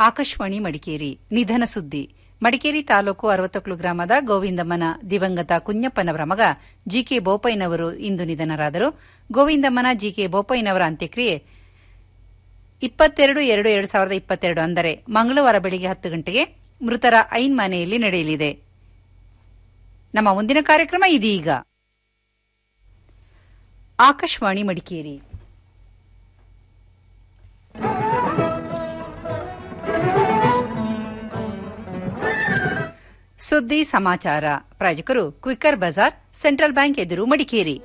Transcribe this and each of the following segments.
ಆಕಾಶವಾಣಿ ಮಡಿಕೇರಿ ನಿಧನ ಸುದ್ದಿ ಮಡಿಕೇರಿ ತಾಲೂಕು ಅರವತ್ತೊಕ್ಲು ಗ್ರಾಮದ ಗೋವಿಂದಮ್ಮನ ದಿವಂಗತ ಕುഞ്ഞಪ್ಪನವರ ಮಗ ಜಿಕೆ ಬೋಪಯ್ಯನವರು ಇಂದು ನಿಧನರಾದರು ಗೋವಿಂದಮ್ಮನ ಜಿಕೆ ಬೋಪಯ್ಯನವರ ಅಂತ್ಯಕ್ರಿಯೆ ಇಪ್ಪತ್ತೆರಡು ಎರಡು ಎರಡು ಸಾವಿರದ ಇಪ್ಪತ್ತೆರಡು ಅಂದರೆ ಮಂಗಳವಾರ ಬೆಳಿಗ್ಗೆ ಹತ್ತು ಗಂಟೆಗೆ ಮೃತರ ಐನ್ ಮನೆಯಲ್ಲಿ ನಡೆಯಲಿದೆ ನಮ್ಮ ಮುಂದಿನ ಕಾರ್ಯಕ್ರಮ ಇದೀಗ ಆಕಾಶವಾಣಿ ಮಡಿಕೇರಿ ಸುದ್ದಿ ಸಮಾಚಾರ ಪ್ರಾಯೋಜಕರು ಕ್ವಿಕ್ಕರ್ ಬಜಾರ್ ಸೆಂಟ್ರಲ್ ಬ್ಯಾಂಕ್ ಎದುರು ಮಡಿಕೇರಿ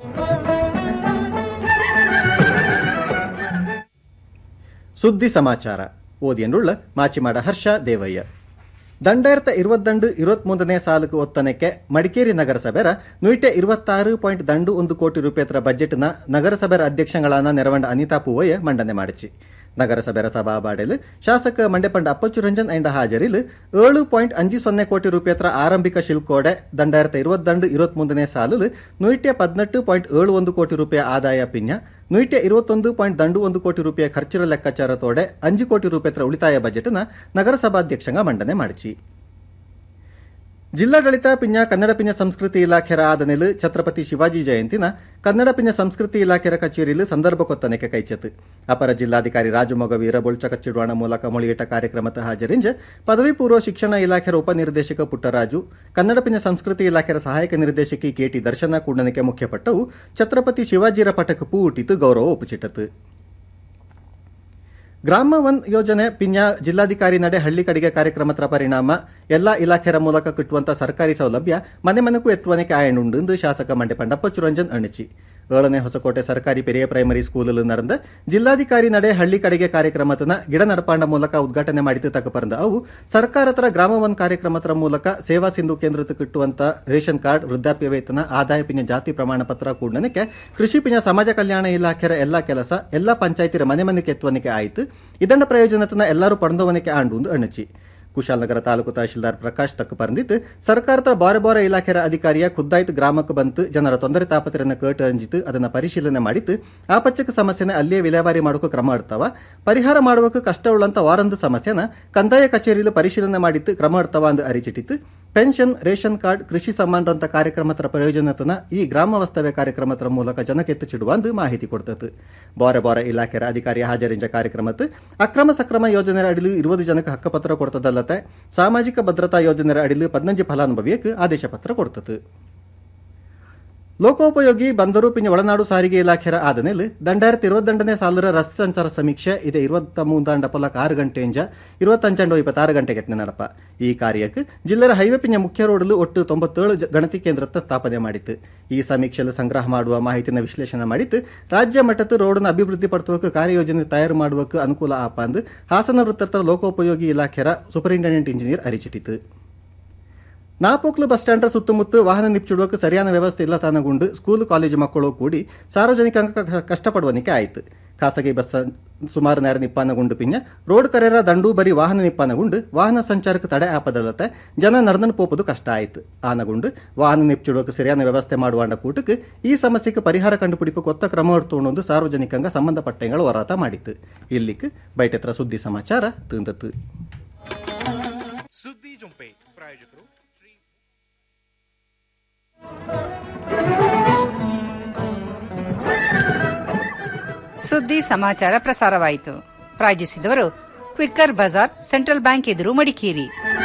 ಸುದ್ದಿ ಸಮಾಚಾರ ಓದಿಯನ್ನುಳ್ಳ ಮಾಚಿಮಾಡ ಹರ್ಷ ದೇವಯ್ಯ ದಂಡಾಯಿರತ ഇരുപത്തിരണ്ട് ഇരുപത്തിമൂന്നನೇ ಸಾಲುಕು ಒತ್ತನಕ್ಕೆ ಮಡಿಕೇರಿ ನಗರಸಭೆರ ನೂಟ ഇരുപത്താറ് ಪಾಯಿಂಟ್ ದಂಡು ಒಂದು ಕೋಟಿ ರೂಪಾಯಿತರ ಬಜೆಟ್ನ ನಗರಸಭೆರ ಅಧ್ಯಕ್ಷಗಳಾನ ನೆರವಂಡ ಅನಿತಾ ಪೂವಯ್ಯ ಮಂಡನೆ ಮಾಡಿಚಿ ನಗರಸಭೆರ ಸಭಾಬಾಡೆಲು ಶಾಸಕ ಮಂಡೆಪಂಡ ಅಪ್ಪಚ್ಚು ರಂಜನ್ ಐಂಡ ಹಾಜರಿಲ್ ಏಳು ಪಾಯಿಂಟ್ ಅಂಜು ಸೊನ್ನೆ ಕೋಟಿ ರೂಪಾಯಿತರ ಆರಂಭಿಕ ಶಿಲ್ಕೋಡೆ ದಂಡಾಯಿರತ ഇരുപത്തിരണ്ട് ഇരുപത്തിമൂന്നನೇ ಸಾಲು ನೂಟ ಪದ್ನೆಟ್ಟು ಪಾಯಿಂಟ್ ಏಳು ಒಂದು ಕೋಟಿ ರೂಪಾಯಿ ಆದಾಯ ಪಿನ್ಯ ನೂಟ ഇരുപത്തൊന്ന് ಪಾಯಿಂಟ್ ದಂಡು ಒಂದು ಕೋಟಿ ರೂಪಾಯಿ ಖರ್ಚಿನ ಲೆಕ್ಕಾಚಾರತೋಡೆ ಅಂಜು ಕೋಟಿ ರೂಪಾಯಿತರ ಉಳಿತಾಯ ಬಜೆಟ್ನ ನಗರಸಭಾಧ್ಯಕ್ಷಂಗ ಮಂಡನೆ ಮಾಡಿಚಿ ಜಿಲ್ಲಾಡಳಿತ ಪಿಂಜ ಕನ್ನಡ ಪಿಂಜ ಸಂಸ್ಕೃತಿ ಇಲಾಖೆರ ಆದನೆಲು ಛತ್ರಪತಿ ಶಿವಾಜಿ ಜಯಂತಿನ ಕನ್ನಡ ಪಿಂಜ ಸಂಸ್ಕೃತಿ ಇಲಾಖೆರ ಕಚೇರಿಲು ಸಂದರ್ಭ ಕೊತ್ತನೆಗೆ ಕೈಚತ್ತು ಅಪರ ಜಿಲ್ಲಾಧಿಕಾರಿ ರಾಜಮೊಗವೀರ ಬೊಳ್ಚ ಕಚ್ಚಿಡುವಣ ಮೂಲಕ ಮೊಳಿಯಿಟ್ಟ ಕಾರ್ಯಕ್ರಮದ ಹಾಜರಿಂಜ ಪದವಿ ಪೂರ್ವ ಶಿಕ್ಷಣ ಇಲಾಖೆರ ಉಪನಿರ್ದೇಶಕ ಪುಟ್ಟರಾಜು ಕನ್ನಡ ಪಿಂಜ ಸಂಸ್ಕೃತಿ ಇಲಾಖೆರ ಸಹಾಯಕ ನಿರ್ದೇಶಕಿ ಕೆಟಿ ದರ್ಶನ ಕೂಡನಕ್ಕೆ ಮುಖ್ಯಪಟ್ಟವು ಛತ್ರಪತಿ ಶಿವಾಜಿರ ಪಟಕ ಪೂ ಹುಟ್ಟಿತು ಗೌರವ ಒಪ್ಪುಚಿಟ್ಟತು ಗ್ರಾಮ ಒನ್ ಯೋಜನೆ ಪಿಂಜ ಜಿಲ್ಲಾಧಿಕಾರಿ ನಡೆ ಹಳ್ಳಿ ಕಡೆಗೆ ಕಾರ್ಯಕ್ರಮದ ಪರಿಣಾಮ ಎಲ್ಲಾ ಇಲಾಖೆರ ಮೂಲಕ ಕಿಟ್ಟುವಂತ ಸರ್ಕಾರಿ ಸೌಲಭ್ಯ ಮನೆ ಮನಕ್ಕೂ ಎತ್ತುವನಿಕೆ ಆಯಣುಂಡು ಎಂದು ಶಾಸಕ ಮಂಡೆ ಪಂಡಪ್ಪ ಚುರಂಜನ್ ಅಣಿಚಿ ಏಳನೇ ಹೊಸಕೋಟೆ ಸರ್ಕಾರಿ ಪೆರಿಯ ಪ್ರೈಮರಿ ಸ್ಕೂಲಲ್ಲಿ ನಡೆದ ಜಿಲ್ಲಾಧಿಕಾರಿ ನಡೆ ಹಳ್ಳಿ ಕಡೆಗೆ ಕಾರ್ಯಕ್ರಮತನ ಗಿಡ ನಡಪಾಂಡ ಮೂಲಕ ಉದ್ಘಾಟನೆ ಮಾಡಿತು ತಕ್ಕ ಪರಂದ ಅವು ಸರ್ಕಾರತರ ಗ್ರಾಮ ಒನ್ ಕಾರ್ಯಕ್ರಮದ ಮೂಲಕ ಸೇವಾ ಸಿಂಧು ಕೇಂದ್ರಕ್ಕೆ ಕಿಟ್ಟುವಂತ ರೇಷನ್ ಕಾರ್ಡ್ ವೃದ್ಧಾಪ್ಯ ವೇತನ ಆದಾಯ ಪಿಂಜ ಜಾತಿ ಪ್ರಮಾಣ ಪತ್ರ ಕೂಡನಕ್ಕೆ ಕೃಷಿ ಪಿಂಜ ಸಮಾಜ ಕಲ್ಯಾಣ ಇಲಾಖೆರ ಎಲ್ಲಾ ಕೆಲಸ ಎಲ್ಲಾ ಪಂಚಾಯತಿರ ಮನೆ ಮನೆಗೆ ಎತ್ತುವನಿಕೆ ಆಯಿತು ಇದನ್ನ ಪ್ರಯೋಜನತನ ಎಲ್ಲರೂ ಪಡೆದವನಿಕೆ ಆಂಡು ಅಣಚಿ ಕುಶಾಲನಗರ ತಾಲೂಕು ತಹಶೀಲ್ದಾರ್ ಪ್ರಕಾಶ್ ತಕ್ಕ ಪರಂದಿತ್ತು ಸರ್ಕಾರದ ಬಾರೆ ಬಾರೆ ಇಲಾಖೆಯ ಅಧಿಕಾರಿಯ ಖುದ್ದಾಯ್ತು ಗ್ರಾಮಕ್ಕೆ ಬಂತು ಜನರ ತೊಂದರೆ ತಾಪತ್ರನ್ನ ಕೇಟು ಅಂಜಿತು ಅದನ್ನ ಪರಿಶೀಲನೆ ಮಾಡಿತ್ತು ಆ ಪಚ್ಚಕ ಸಮಸ್ಯೆನ ಅಲ್ಲಿಯೇ ವಿಲೇವಾರಿ ಮಾಡೋಕೆ ಕ್ರಮ ಇಡ್ತಾವ ಪರಿಹಾರ ಮಾಡುವಕ್ಕೆ ಕಷ್ಟವುಳ್ಳಂತ ವಾರೊಂದು ಸಮಸ್ಯೆನ ಕಂದಾಯ ಕಚೇರಿಯಲ್ಲಿ ಪರಿಶೀಲನೆ ಮಾಡಿತ್ತು ಕ್ರಮ ಇಡ್ತಾವ ಅಂದು ಅರಿಚಿಟ್ಟಿತ್ತು ಪೆನ್ಷನ್ ರೇಷನ್ ಕಾರ್ಡ್ ಕೃಷಿ ಸಮ್ಮಾನದಂತ ಕಾರ್ಯಕ್ರಮದ ಪ್ರಯೋಜನತನ ಈ ಗ್ರಾಮ ವಾಸ್ತವ್ಯ ಕಾರ್ಯಕ್ರಮದ ಮೂಲಕ ಜನಕ್ಕೆ ಚಿಡುವ ಅಂದು ಮಾಹಿತಿ ಕೊಡ್ತತ್ತು ಬಾರೆ ಬಾರೆ ಇಲಾಖೆಯ ಅಧಿಕಾರಿ ಹಾಜರಿಂಜ ಕಾರ್ಯಕ್ರಮದ ಅಕ್ರಮ ಸಕ್ರಮ ಯೋಜನೆ ಅಡಿಲು ಇರುವುದು ಜನಕ್ಕೆ ಹಕ್ಕಪತ್ರ ಕೊಡ್ತದಲ್ಲತೆ ಸಾಮಾಜಿಕ ಭದ್ರತಾ ಯೋಜನೆ ಅಡಿಲು ಪದ್ನಂಜಿ ಫಲಾನುಭವಿಯಕ್ಕೆ ಆದೇಶ ಪತ್ರ ಕೊಡ್ತತ್ತು ಲೋಕೋಪಯೋಗಿ ಬಂದರು ಪಿಂಜ ಒಳನಾಡು ಸಾರಿಗೆ ಇಲಾಖೆರ ಆದನೆಲ್ ದಂಡಾಯಿರത്തി ഇരുപത്തിരണ്ടನೇ ಸಾಲರ ರಸ್ತೆ ಸಂಚಾರ ಸಮೀಕ್ಷೆ ಇದೆ ഇരുപത്തി ಮೂಂದಾಂಡ ಪಲಕ ಆರು ಗಂಟೆಯಿಂದ ഇരുപത്തഞ്ചಂಡ ಇಪ್ಪತ್ತಾರು ಗಂಟೆಗೆ ನಡೆಪ ಈ ಕಾರ್ಯಕ್ಕೆ ಜಿಲ್ಲೆಯ ಹೈವೇ ಪಿಂಜ ಮುಖ್ಯ ರೋಡಲು ಒಟ್ಟು ತೊಂಬತ್ತೇಳು ಗಣತಿ ಕೇಂದ್ರತ್ತ ಸ್ಥಾಪನೆ ಮಾಡಿತ್ತು ಈ ಸಮೀಕ್ಷೆಯಲ್ಲಿ ಸಂಗ್ರಹ ಮಾಡುವ ಮಾಹಿತಿನ ವಿಶ್ಲೇಷಣೆ ಮಾಡಿತ್ತು ರಾಜ್ಯ ಮಟ್ಟದ ರೋಡ್ನ ಅಭಿವೃದ್ಧಿ ಪಡಿಸುವಕ್ಕೆ ಕಾರ್ಯಯೋಜನೆ ತಯಾರು ಮಾಡುವಕ್ಕೆ ಅನುಕೂಲ ಆಪ ಅಂದು ಹಾಸನ ವೃತ್ತದ ಲೋಕೋಪಯೋಗಿ ಇಲಾಖೆರ ಸೂಪರಿಂಟೆಂಡೆಂಟ್ ಇಂಜಿನಿಯರ್ ಅರಿಚಿಟ್ಟಿತು ನಾಪೋಕ್ಲು ಬಸ್ ಸ್ಟ್ಯಾಂಡ್ ಸುತ್ತಮುತ್ತ ವಾಹನ ನಿಪ್ಚಿಡುವಕ್ಕೆ ಸರಿಯಾದ ವ್ಯವಸ್ಥೆ ಇಲ್ಲ ತಾನಗೊಂಡು ಸ್ಕೂಲ್ ಕಾಲೇಜು ಮಕ್ಕಳು ಕೂಡಿ ಸಾರ್ವಜನಿಕ ಕಷ್ಟಪಡುವನಿಕೆ ಆಯಿತು ಖಾಸಗಿ ಬಸ್ ಸುಮಾರು ನೇರ ನಿಪ್ಪಾನಗೊಂಡು ಪಿಂಜ ರೋಡ್ ಕರೆರ ದಂಡು ಬರಿ ವಾಹನ ನಿಪ್ಪಾನಗೊಂಡು ವಾಹನ ಸಂಚಾರಕ್ಕೆ ತಡೆ ಆಪದಲ್ಲತೆ ಜನ ನರ್ದನ್ ಪೋಪದು ಕಷ್ಟ ಆಯಿತು ಆನಗೊಂಡು ವಾಹನ ನಿಪ್ಚಿಡುವಕ್ಕೆ ಸರಿಯಾದ ವ್ಯವಸ್ಥೆ ಮಾಡುವಂಡ ಕೂಟಕ್ಕೆ ಈ ಸಮಸ್ಯೆಗೆ ಪರಿಹಾರ ಕಂಡುಪಿಡಿಪ ಕೊತ್ತ ಕ್ರಮ ಎಡ್ತೊಂಡು ಸಾರ್ವಜನಿಕಂಗ ಸಂಬಂಧಪಟ್ಟಂಗಳು ಹೋರಾಟ ಮಾಡಿತ್ತು ಇಲ್ಲಿಕ್ಕೆ ಬೈಟೆತ್ರ ಸುದ್ದಿ ಸಮಾಚಾರ ತಿಂದತ್ತು ಸುದ್ದಿ ಜೊಂಪೆ ಪ್ರಾಯೋಜಕರು ಶ್ರೀ ಸುದ್ದಿ ಸಮಾಚಾರ ಪ್ರಸಾರವಾಯಿತು ಪ್ರಾಯೋಜಿಸಿದವರು ಕ್ವಿಕ್ಕರ್ ಬಜಾರ್ ಸೆಂಟ್ರಲ್ ಬ್ಯಾಂಕ್ ಎದುರು ಮಡಿಕೇರಿ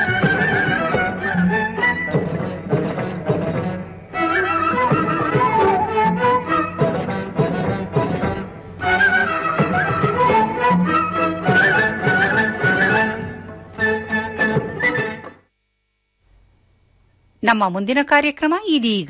ನಮ್ಮ ಮುಂದಿನ ಕಾರ್ಯಕ್ರಮ ಇದೀಗ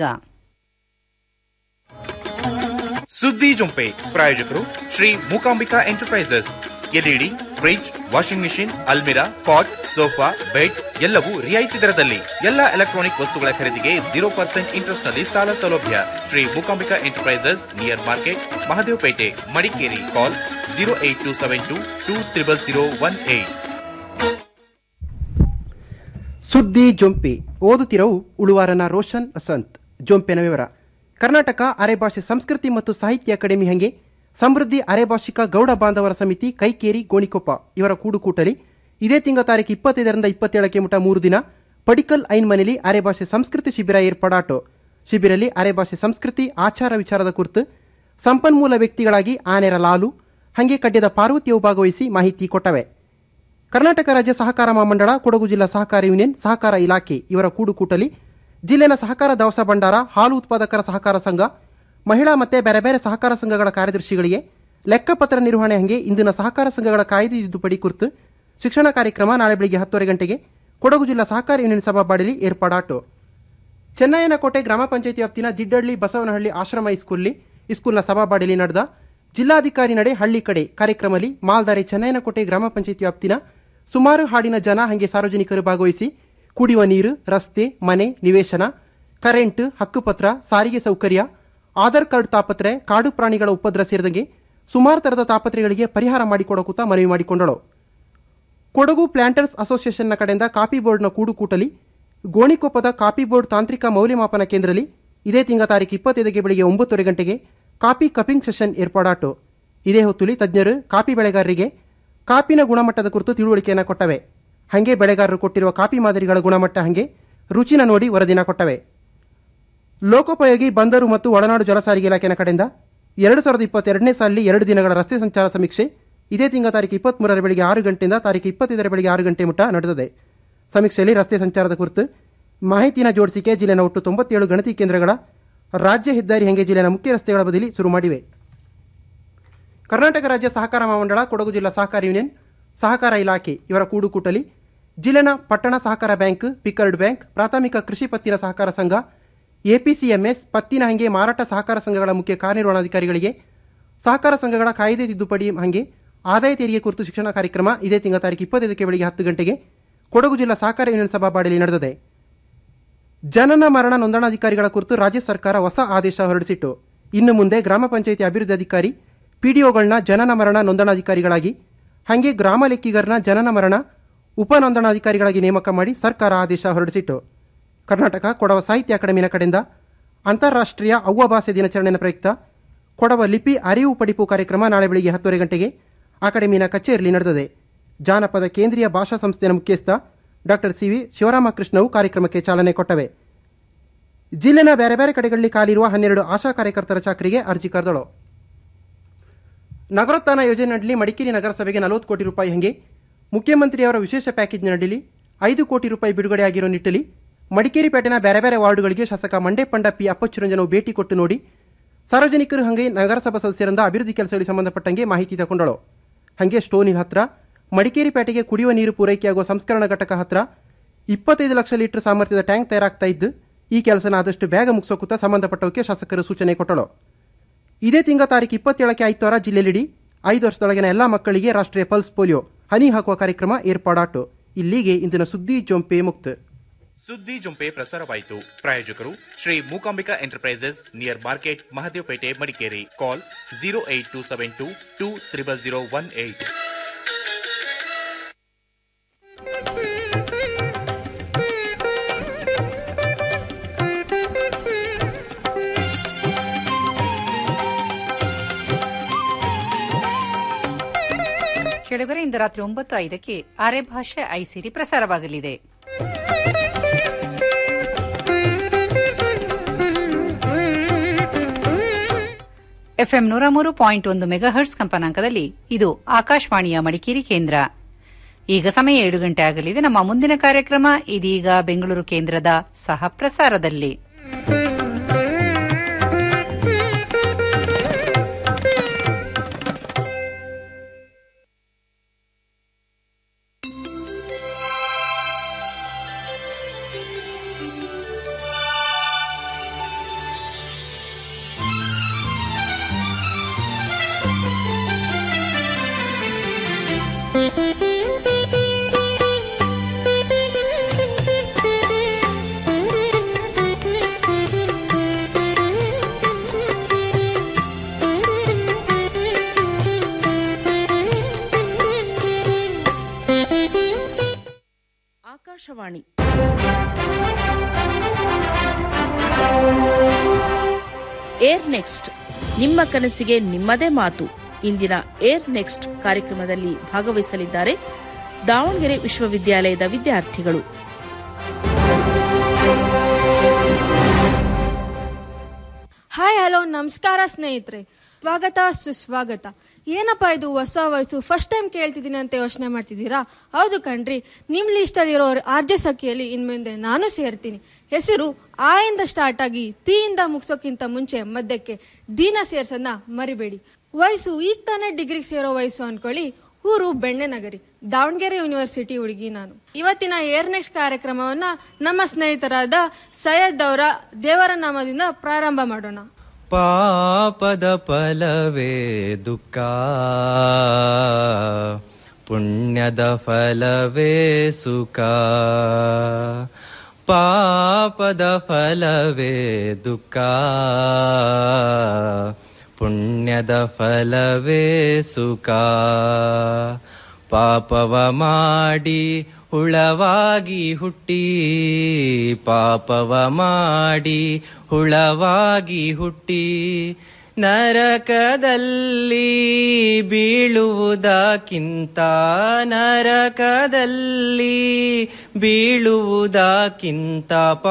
ಸುದ್ದಿ ಜೊಂಪೆ ಪ್ರಾಯೋಜಕರು Shri Mookambika enterprises LED fridge washing machine ಅಲ್ಮಿರಾ ಪಾಟ್ ಸೋಫಾ ಬೆಡ್ ಎಲ್ಲವೂ ರಿಯಾಯಿತಿ ದರದಲ್ಲಿ ಎಲ್ಲ ಎಲೆಕ್ಟ್ರಾನಿಕ್ ವಸ್ತುಗಳ ಖರೀದಿಗೆ ಜೀರೋ ಪರ್ಸೆಂಟ್ ಇಂಟ್ರೆಸ್ಟ್ ನಲ್ಲಿ ಸಾಲ ಸೌಲಭ್ಯ Shri Mookambika enterprises near market Mahadevapete Madikeri call zero eight two seven two two triple zero one eight ಸುದ್ದಿ ಜೊಂಪಿ ಓದುತ್ತಿರವು ಉಳುವಾರನ ರೋಷನ್ ವಸಂತ್ ಜೊಂಪೆನ ವಿವರ ಕರ್ನಾಟಕ ಅರೆಭಾಷೆ ಸಂಸ್ಕೃತಿ ಮತ್ತು ಸಾಹಿತ್ಯ ಅಕಾಡೆಮಿ ಹಂಗೆ ಸಮೃದ್ಧಿ ಅರೆಭಾಷಿಕ ಗೌಡ ಬಾಂಧವರ ಸಮಿತಿ ಕೈಕೇರಿ ಗೋಣಿಕೊಪ್ಪ ಇವರ ಕೂಡುಕೂಟಲಿ ಇದೇ ತಿಂಗಳ ತಾರೀಕು ಇಪ್ಪತ್ತೈದರಿಂದ ಇಪ್ಪತ್ತೇಳಕ್ಕೆ ಮುಟ ಮೂರು ದಿನ ಪಡಿಕಲ್ ಐನ್ ಮನೆಯಲ್ಲಿ ಅರೆಭಾಷೆ ಸಂಸ್ಕೃತಿ ಶಿಬಿರ ಏರ್ಪಡಾಟು ಶಿಬಿರಲ್ಲಿ ಅರೆಭಾಷೆ ಸಂಸ್ಕೃತಿ ಆಚಾರ ವಿಚಾರದ ಕುರಿತು ಸಂಪನ್ಮೂಲ ವ್ಯಕ್ತಿಗಳಾಗಿ ಆನೆರ ಲಾಲು ಹಂಗೆ ಕಡ್ಯದ ಪಾರ್ವತಿಯು ಭಾಗವಹಿಸಿ ಮಾಹಿತಿ ಕೊಟ್ಟವೆ ಕರ್ನಾಟಕ ರಾಜ್ಯ ಸಹಕಾರ ಮಹಾಮಂಡಳ ಕೊಡಗು ಜಿಲ್ಲಾ ಸಹಕಾರ ಯೂನಿಯನ್ ಸಹಕಾರ ಇಲಾಖೆ ಇವರ ಕೂಡುಕೂಟಲಿ ಜಿಲ್ಲೆನ ಸಹಕಾರ ದವಸ ಭಂಡಾರ ಹಾಲು ಉತ್ಪಾದಕರ ಸಹಕಾರ ಸಂಘ ಮಹಿಳಾ ಮತ್ತೆ ಬೇರೆ ಬೇರೆ ಸಹಕಾರ ಸಂಘಗಳ ಕಾರ್ಯದರ್ಶಿಗಳಿಗೆ ಲೆಕ್ಕಪತ್ರ ನಿರ್ವಹಣೆ ಹಂಗೆ ಇಂದಿನ ಸಹಕಾರ ಸಂಘಗಳ ಕಾಯ್ದೆ ತಿದ್ದುಪಡಿ ಕುರಿತು ಶಿಕ್ಷಣ ಕಾರ್ಯಕ್ರಮ ನಾಳೆ ಬೆಳಿಗ್ಗೆ ಹತ್ತುವರೆ ಗಂಟೆಗೆ ಕೊಡಗು ಜಿಲ್ಲಾ ಸಹಕಾರ ಯೂನಿಯನ್ ಸಭಾಬಾಡಿಲಿ ಏರ್ಪಾಡಾಟು ಚೆನ್ನಯ್ಯನಕೋಟೆ ಗ್ರಾಮ ಪಂಚಾಯತಿ ವ್ಯಾಪ್ತಿನ ದಿಡ್ಡಳ್ಳಿ ಬಸವನಹಳ್ಳಿ ಆಶ್ರಮ ಇಸ್ಕೂಲ್ಲಿ ಇಸ್ಕೂಲ್ನ ಸಭಾಬಾಡಿಲಿ ನಡೆದ ಜಿಲ್ಲಾಧಿಕಾರಿ ನಡೆ ಹಳ್ಳಿ ಕಡೆ ಕಾರ್ಯಕ್ರಮದಲ್ಲಿ ಮಾಲ್ದಾರೆ ಚೆನ್ನಯ್ಯನಕೋಟೆ ಗ್ರಾಮ ಪಂಚಾಯತಿ ವ್ಯಾಪ್ತಿನ ಸುಮಾರು ಹಾಡಿನ ಜನ ಹಂಗೆ ಸಾರ್ವಜನಿಕರು ಭಾಗವಹಿಸಿ ಕುಡಿಯುವ ನೀರು ರಸ್ತೆ ಮನೆ ನಿವೇಶನ ಕರೆಂಟ್ ಹಕ್ಕುಪತ್ರ ಸಾರಿಗೆ ಸೌಕರ್ಯ ಆಧಾರ್ ಕಾರ್ಡ್ ತಾಪತ್ರೆ ಕಾಡು ಪ್ರಾಣಿಗಳ ಉಪದ್ರ ಸೇರಿದಂಗೆ ಸುಮಾರು ತರದ ತಾಪತ್ರೆಗಳಿಗೆ ಪರಿಹಾರ ಮಾಡಿಕೊಡಕುತ್ತಾ ಮನವಿ ಮಾಡಿಕೊಂಡಳು ಕೊಡಗು ಪ್ಲಾಂಟರ್ಸ್ ಅಸೋಸಿಯೇಷನ್ನ ಕಡೆಯಿಂದ ಕಾಪಿ ಬೋರ್ಡ್ನ ಕೂಡುಕೂಟಲಿ ಗೋಣಿಕೊಪ್ಪದ ಕಾಪಿ ಬೋರ್ಡ್ ತಾಂತ್ರಿಕ ಮೌಲ್ಯಮಾಪನ ಕೇಂದ್ರದಲ್ಲಿ ಇದೇ ತಿಂಗಳ ತಾರೀಕು ಇಪ್ಪತ್ತೈದಕ್ಕೆ ಬೆಳಿಗ್ಗೆ ಒಂಬತ್ತುವರೆ ಗಂಟೆಗೆ ಕಾಪಿ ಕಪಿಂಗ್ ಸೆಷನ್ ಏರ್ಪಾಡಾಟು ಇದೇ ಹೊತ್ತುಲಿ ತಜ್ಞರು ಕಾಪಿ ಬೆಳೆಗಾರರಿಗೆ ಕಾಪಿನ ಗುಣಮಟ್ಟದ ಕುರಿತು ತಿಳುವಳಿಕೆಯನ್ನು ಕೊಟ್ಟವೆ ಹಂಗೆ ಬೆಳೆಗಾರರು ಕೊಟ್ಟಿರುವ ಕಾಪಿ ಮಾದರಿಗಳ ಗುಣಮಟ್ಟ ಹಂಗೆ ರುಚಿನ ನೋಡಿ ವರದಿನ ಕೊಟ್ಟವೆ ಲೋಕೋಪಯೋಗಿ ಬಂದರು ಮತ್ತು ಒಳನಾಡು ಜಲಸಾರಿಗೆ ಇಲಾಖೆನ ಕಡೆಯಿಂದ ಎರಡು ಸಾವಿರದ ಇಪ್ಪತ್ತೆರಡನೇ ಸಾಲಿನಲ್ಲಿ ಎರಡು ದಿನಗಳ ರಸ್ತೆ ಸಂಚಾರ ಸಮೀಕ್ಷೆ ಇದೇ ತಿಂಗಳ ತಾರೀಕು ಇಪ್ಪತ್ಮೂರರ ಬೆಳಿಗ್ಗೆ ಆರು ಗಂಟೆಯಿಂದ ತಾರೀಕು ಇಪ್ಪತ್ತೈದರ ಬೆಳಿಗ್ಗೆ ಆರು ಗಂಟೆ ಮುಟ ನಡೆದಿದೆ ಸಮೀಕ್ಷೆಯಲ್ಲಿ ರಸ್ತೆ ಸಂಚಾರದ ಕುರಿತು ಮಾಹಿತಿನ ಜೋಡಿಸಿಕೆ ಜಿಲ್ಲೆನ ಒಟ್ಟು ತೊಂಬತ್ತೇಳು ಗಣತಿ ಕೇಂದ್ರಗಳ ರಾಜ್ಯ ಹೆದ್ದಾರಿ ಹಂಗೆ ಜಿಲ್ಲೆನ ಮುಖ್ಯ ರಸ್ತೆಗಳ ಬದಲಿ ಶುರು ಮಾಡಿವೆ ಕರ್ನಾಟಕ ರಾಜ್ಯ ಸಹಕಾರ ಮಹಾಮಂಡಳ ಕೊಡಗು ಜಿಲ್ಲಾ ಸಹಕಾರ ಯೂನಿಯನ್ ಸಹಕಾರ ಇಲಾಖೆ ಇವರ ಕೂಡುಕೂಟಲಿ ಜಿಲ್ಲೆನ ಪಟ್ಟಣ ಸಹಕಾರ ಬ್ಯಾಂಕ್ ಪಿಕರ್ಡ್ ಬ್ಯಾಂಕ್ ಪ್ರಾಥಮಿಕ ಕೃಷಿ ಪತ್ತಿನ ಸಹಕಾರ ಸಂಘ ಎಪಿಸಿಎಂಎಸ್ ಪತ್ತಿನ ಹಂಗೆ ಮಾರಾಟ ಸಹಕಾರ ಸಂಘಗಳ ಮುಖ್ಯ ಕಾರ್ಯನಿರ್ವಹಣಾಧಿಕಾರಿಗಳಿಗೆ ಸಹಕಾರ ಸಂಘಗಳ ಕಾಯ್ದೆ ತಿದ್ದುಪಡಿ ಹಂಗೆ ಆದಾಯ ತೆರಿಗೆ ಕುರಿತು ಶಿಕ್ಷಣ ಕಾರ್ಯಕ್ರಮ ಇದೇ ತಿಂಗಳ ತಾರೀಕು ಇಪ್ಪತ್ತೈದಕ್ಕೆ ಬೆಳಿಗ್ಗೆ ಹತ್ತು ಗಂಟೆಗೆ ಕೊಡಗು ಜಿಲ್ಲಾ ಸಹಕಾರ ಯೂನಿಯನ್ ಸಭಾಬಾಡಿಯಲ್ಲಿ ನಡೆದಿದೆ ಜನನ ಮರಣ ನೋಂದಣಾಧಿಕಾರಿಗಳ ಕುರಿತು ರಾಜ್ಯ ಸರ್ಕಾರ ಹೊಸ ಆದೇಶ ಹೊರಡಿಸಿತ್ತು ಇನ್ನು ಮುಂದೆ ಗ್ರಾಮ ಪಂಚಾಯಿತಿ ಅಭಿವೃದ್ಧಿ ಅಧಿಕಾರಿ ಪಿಡಿಒಗಳನ್ನ ಜನನ ಮರಣ ನೋಂದಣಾಧಿಕಾರಿಗಳಾಗಿ ಹಾಗೆ ಗ್ರಾಮ ಲೆಕ್ಕಿಗರನ್ನ ಜನನ ಮರಣ ಉಪ ನೋಂದಣಾಧಿಕಾರಿಗಳಾಗಿ ನೇಮಕ ಮಾಡಿ ಸರ್ಕಾರ ಆದೇಶ ಹೊರಡಿಸಿತ್ತು ಕರ್ನಾಟಕ ಕೊಡವ ಸಾಹಿತ್ಯ ಅಕಾಡೆಮಿನ ಕಡೆಯಿಂದ ಅಂತಾರಾಷ್ಟ್ರೀಯ ಅವ್ವ ಭಾಷೆ ದಿನಾಚರಣೆಯ ಪ್ರಯುಕ್ತ ಕೊಡವ ಲಿಪಿ ಅರಿವು ಪಡಿಪು ಕಾರ್ಯಕ್ರಮ ನಾಳೆ ಬೆಳಿಗ್ಗೆ ಹತ್ತುವರೆ ಗಂಟೆಗೆ ಅಕಾಡೆಮಿನ ಕಚೇರಿಯಲ್ಲಿ ನಡೆದಿದೆ ಜಾನಪದ ಕೇಂದ್ರೀಯ ಭಾಷಾ ಸಂಸ್ಥೆಯ ಮುಖ್ಯಸ್ಥ ಡಾಕ್ಟರ್ ಸಿ ವಿ ಶಿವರಾಮಕೃಷ್ಣವು ಕಾರ್ಯಕ್ರಮಕ್ಕೆ ಚಾಲನೆ ಕೊಟ್ಟವೆ ಜಿಲ್ಲೆನ ಬೇರೆ ಬೇರೆ ಕಡೆಗಳಲ್ಲಿ ಕಾಲಿರುವ ಹನ್ನೆರಡು ಆಶಾ ಕಾರ್ಯಕರ್ತರ ಚಾಕರಿಗೆ ಅರ್ಜಿ ಕರೆದಳು ನಗರೋತ್ಥಾನ ಯೋಜನೆಯಲ್ಲಿ ಮಡಿಕೇರಿ ನಗರಸಭೆಗೆ ನಲವತ್ತು ಕೋಟಿ ರೂಪಾಯಿ ಹಂಗೆ ಮುಖ್ಯಮಂತ್ರಿಯವರ ವಿಶೇಷ ಪ್ಯಾಕೇಜ್ನಡಿಲಿ ಐದು ಕೋಟಿ ರೂಪಾಯಿ ಬಿಡುಗಡೆಯಾಗಿರೋ ನಿಟ್ಟಲ್ಲಿ ಮಡಿಕೇರಿ ಪೇಟೆನ ಬೇರೆ ಬೇರೆ ವಾರ್ಡುಗಳಿಗೆ ಶಾಸಕ ಮಂಡೆ ಪಂಡ ಪಿ ಅಪ್ಪಚ್ಚುರಂಜನವು ಭೇಟಿ ಕೊಟ್ಟು ನೋಡಿ ಸಾರ್ವಜನಿಕರು ಹಂಗೆ ನಗರಸಭಾ ಸದಸ್ಯರಿಂದ ಅಭಿವೃದ್ಧಿ ಕೆಲಸಗಳಿಗೆ ಸಂಬಂಧಪಟ್ಟಂಗೆ ಮಾಹಿತಿ ತಗೊಂಡಳು ಹಂಗೆ ಸ್ಟೋನಿಲ್ ಹತ್ರ ಮಡಿಕೇರಿ ಪೇಟೆಗೆ ಕುಡಿಯುವ ನೀರು ಪೂರೈಕೆಯಾಗುವ ಸಂಸ್ಕರಣಾ ಘಟಕ ಹತ್ರ ಇಪ್ಪತ್ತೈದು ಲಕ್ಷ ಲೀಟರ್ ಸಾಮರ್ಥ್ಯದ ಟ್ಯಾಂಕ್ ತಯಾರಾಗ್ತಾ ಇದ್ದು ಈ ಕೆಲಸನ ಆದಷ್ಟು ಬೇಗ ಮುಗಿಸೋಕುತ್ತ ಸಂಬಂಧಪಟ್ಟವಕ್ಕೆ ಶಾಸಕರು ಸೂಚನೆ ಕೊಟ್ಟಳು ಇದೇ ತಿಂಗಳ ತಾರೀಕು ಇಪ್ಪತ್ತೇಳಕ್ಕೆ ಆಯ್ತವಾರ ಜಿಲ್ಲೆಯಲ್ಲಿ ಐದು ವರ್ಷದೊಳಗಿನ ಎಲ್ಲ ಮಕ್ಕಳಿಗೆ ರಾಷ್ಟ್ರೀಯ ಪಲ್ಸ್ ಪೋಲಿಯೋ ಹನಿ ಹಾಕುವ ಕಾರ್ಯಕ್ರಮ ಏರ್ಪಾಡಾಟು ಇಲ್ಲಿಗೆ ಇಂದಿನ ಸುದ್ದಿ ಜೊಂಪೆ ಮುಕ್ತ ಸುದ್ದಿ ಜೊಂಪೆ ಪ್ರಸಾರವಾಯಿತು ಪ್ರಾಯೋಜಕರು Shri Mookambika enterprises near market Mahadevapete Madikeri call zero eight two seven two two triple zero one eight ಕೆಳಗರೆ ಇಂದು ರಾತ್ರಿ ಒಂಬತ್ತು ಐದಕ್ಕೆ ಅರೆ ಭಾಷೆ ಐಸಿರಿ ಪ್ರಸಾರವಾಗಲಿದೆ ಎಫ್ಎಂ ನೂರ ಮೂರು ಪಾಯಿಂಟ್ ಒಂದು ಮೆಗಾಹರ್ಟ್ಸ್ ಕಂಪನಾಂಕದಲ್ಲಿ ಇದು ಆಕಾಶವಾಣಿಯ ಮಡಿಕೇರಿ ಕೇಂದ್ರ ಈಗ ಸಮಯ ಏಳು ಗಂಟೆ ಆಗಲಿದೆ ನಮ್ಮ ಮುಂದಿನ ಕಾರ್ಯಕ್ರಮ ಇದೀಗ ಬೆಂಗಳೂರು ಕೇಂದ್ರದ ಸಹ ಪ್ರಸಾರದಲ್ಲಿ ಆಕಾಶವಾಣಿ ಏರ್ ನೆಕ್ಸ್ಟ್ ನಿಮ್ಮ ಕನಸಿಗೆ ನಿಮ್ಮದೇ ಮಾತು ಇಂದಿನ ಏರ್ ನೆಕ್ಸ್ಟ್ ಕಾರ್ಯಕ್ರಮದಲ್ಲಿ ಭಾಗವಹಿಸಲಿದ್ದಾರೆ ದಾವಣಗೆರೆ ವಿಶ್ವವಿದ್ಯಾಲಯದ ವಿದ್ಯಾರ್ಥಿಗಳು ಹಾಯ್ ಹಲೋ ನಮಸ್ಕಾರ ಸ್ನೇಹಿತರೆ ಸ್ವಾಗತ ಸುಸ್ವಾಗತ ಏನಪ್ಪಾ ಇದು ಹೊಸ ವಯಸ್ಸು ಫಸ್ಟ್ ಟೈಮ್ ಕೇಳ್ತಿದ್ದೀನಿ ಅಂತ ಯೋಚನೆ ಮಾಡ್ತಿದ್ದೀರಾ ಹೌದು ಕಣ್ರಿ ನಿಮ್ ಲಿಸ್ಟ್ ಅಲ್ಲಿರೋ ಆರ್ಜೆ ಸಖಿಯಲ್ಲಿ ಇನ್ಮುಂದೆ ನಾನು ಸೇರ್ತೀನಿ ಹೆಸರು ಆ ಇಂದ ಸ್ಟಾರ್ಟ್ ಆಗಿ ತೀ ಇಂದ ಮುಗಿಸೋಕ್ಕಿಂತ ಮುಂಚೆ ಮಧ್ಯಕ್ಕೆ ದೀನ ಸೇರ್ಸನ್ನ ಮರಿಬೇಡಿ ವಯಸ್ಸು ಈಗ ತಾನೇ ಡಿಗ್ರಿಗೆ ಸೇರೋ ವಯಸ್ಸು ಅನ್ಕೊಳ್ಳಿ ಊರು ಬೆಣ್ಣೆನಗರಿ ದಾವಣಗೆರೆ ಯೂನಿವರ್ಸಿಟಿ ಹುಡುಗಿ ನಾನು ಇವತ್ತಿನ ಏರ್ ನೆಕ್ಸ್ಟ್ ಕಾರ್ಯಕ್ರಮವನ್ನ ನಮ್ಮ ಸ್ನೇಹಿತರಾದ ಸೈಯದ್ ಅವರ ದೇವರ ನಾಮದಿಂದ ಪ್ರಾರಂಭ ಮಾಡೋಣ ಪಾಪದ ಫಲವೇ ದುಃಖ ಪುಣ್ಯದ ಫಲವೇ ಸುಖ ಪಾಪದ ಫಲವೇ ದುಃಖ ಪುಣ್ಯದ ಫಲವೇ ಸುಖ ಪಾಪವ ಮಾಡಿ ಹುಳವಾಗಿ ಹುಟ್ಟಿ ಪಾಪವ ಮಾಡಿ ಹುಳವಾಗಿ ಹುಟ್ಟಿ ನರಕದಲ್ಲಿ ಬೀಳುವುದಕ್ಕಿಂತ ನರಕದಲ್ಲಿ ಬೀಳುವುದಕ್ಕಿಂತ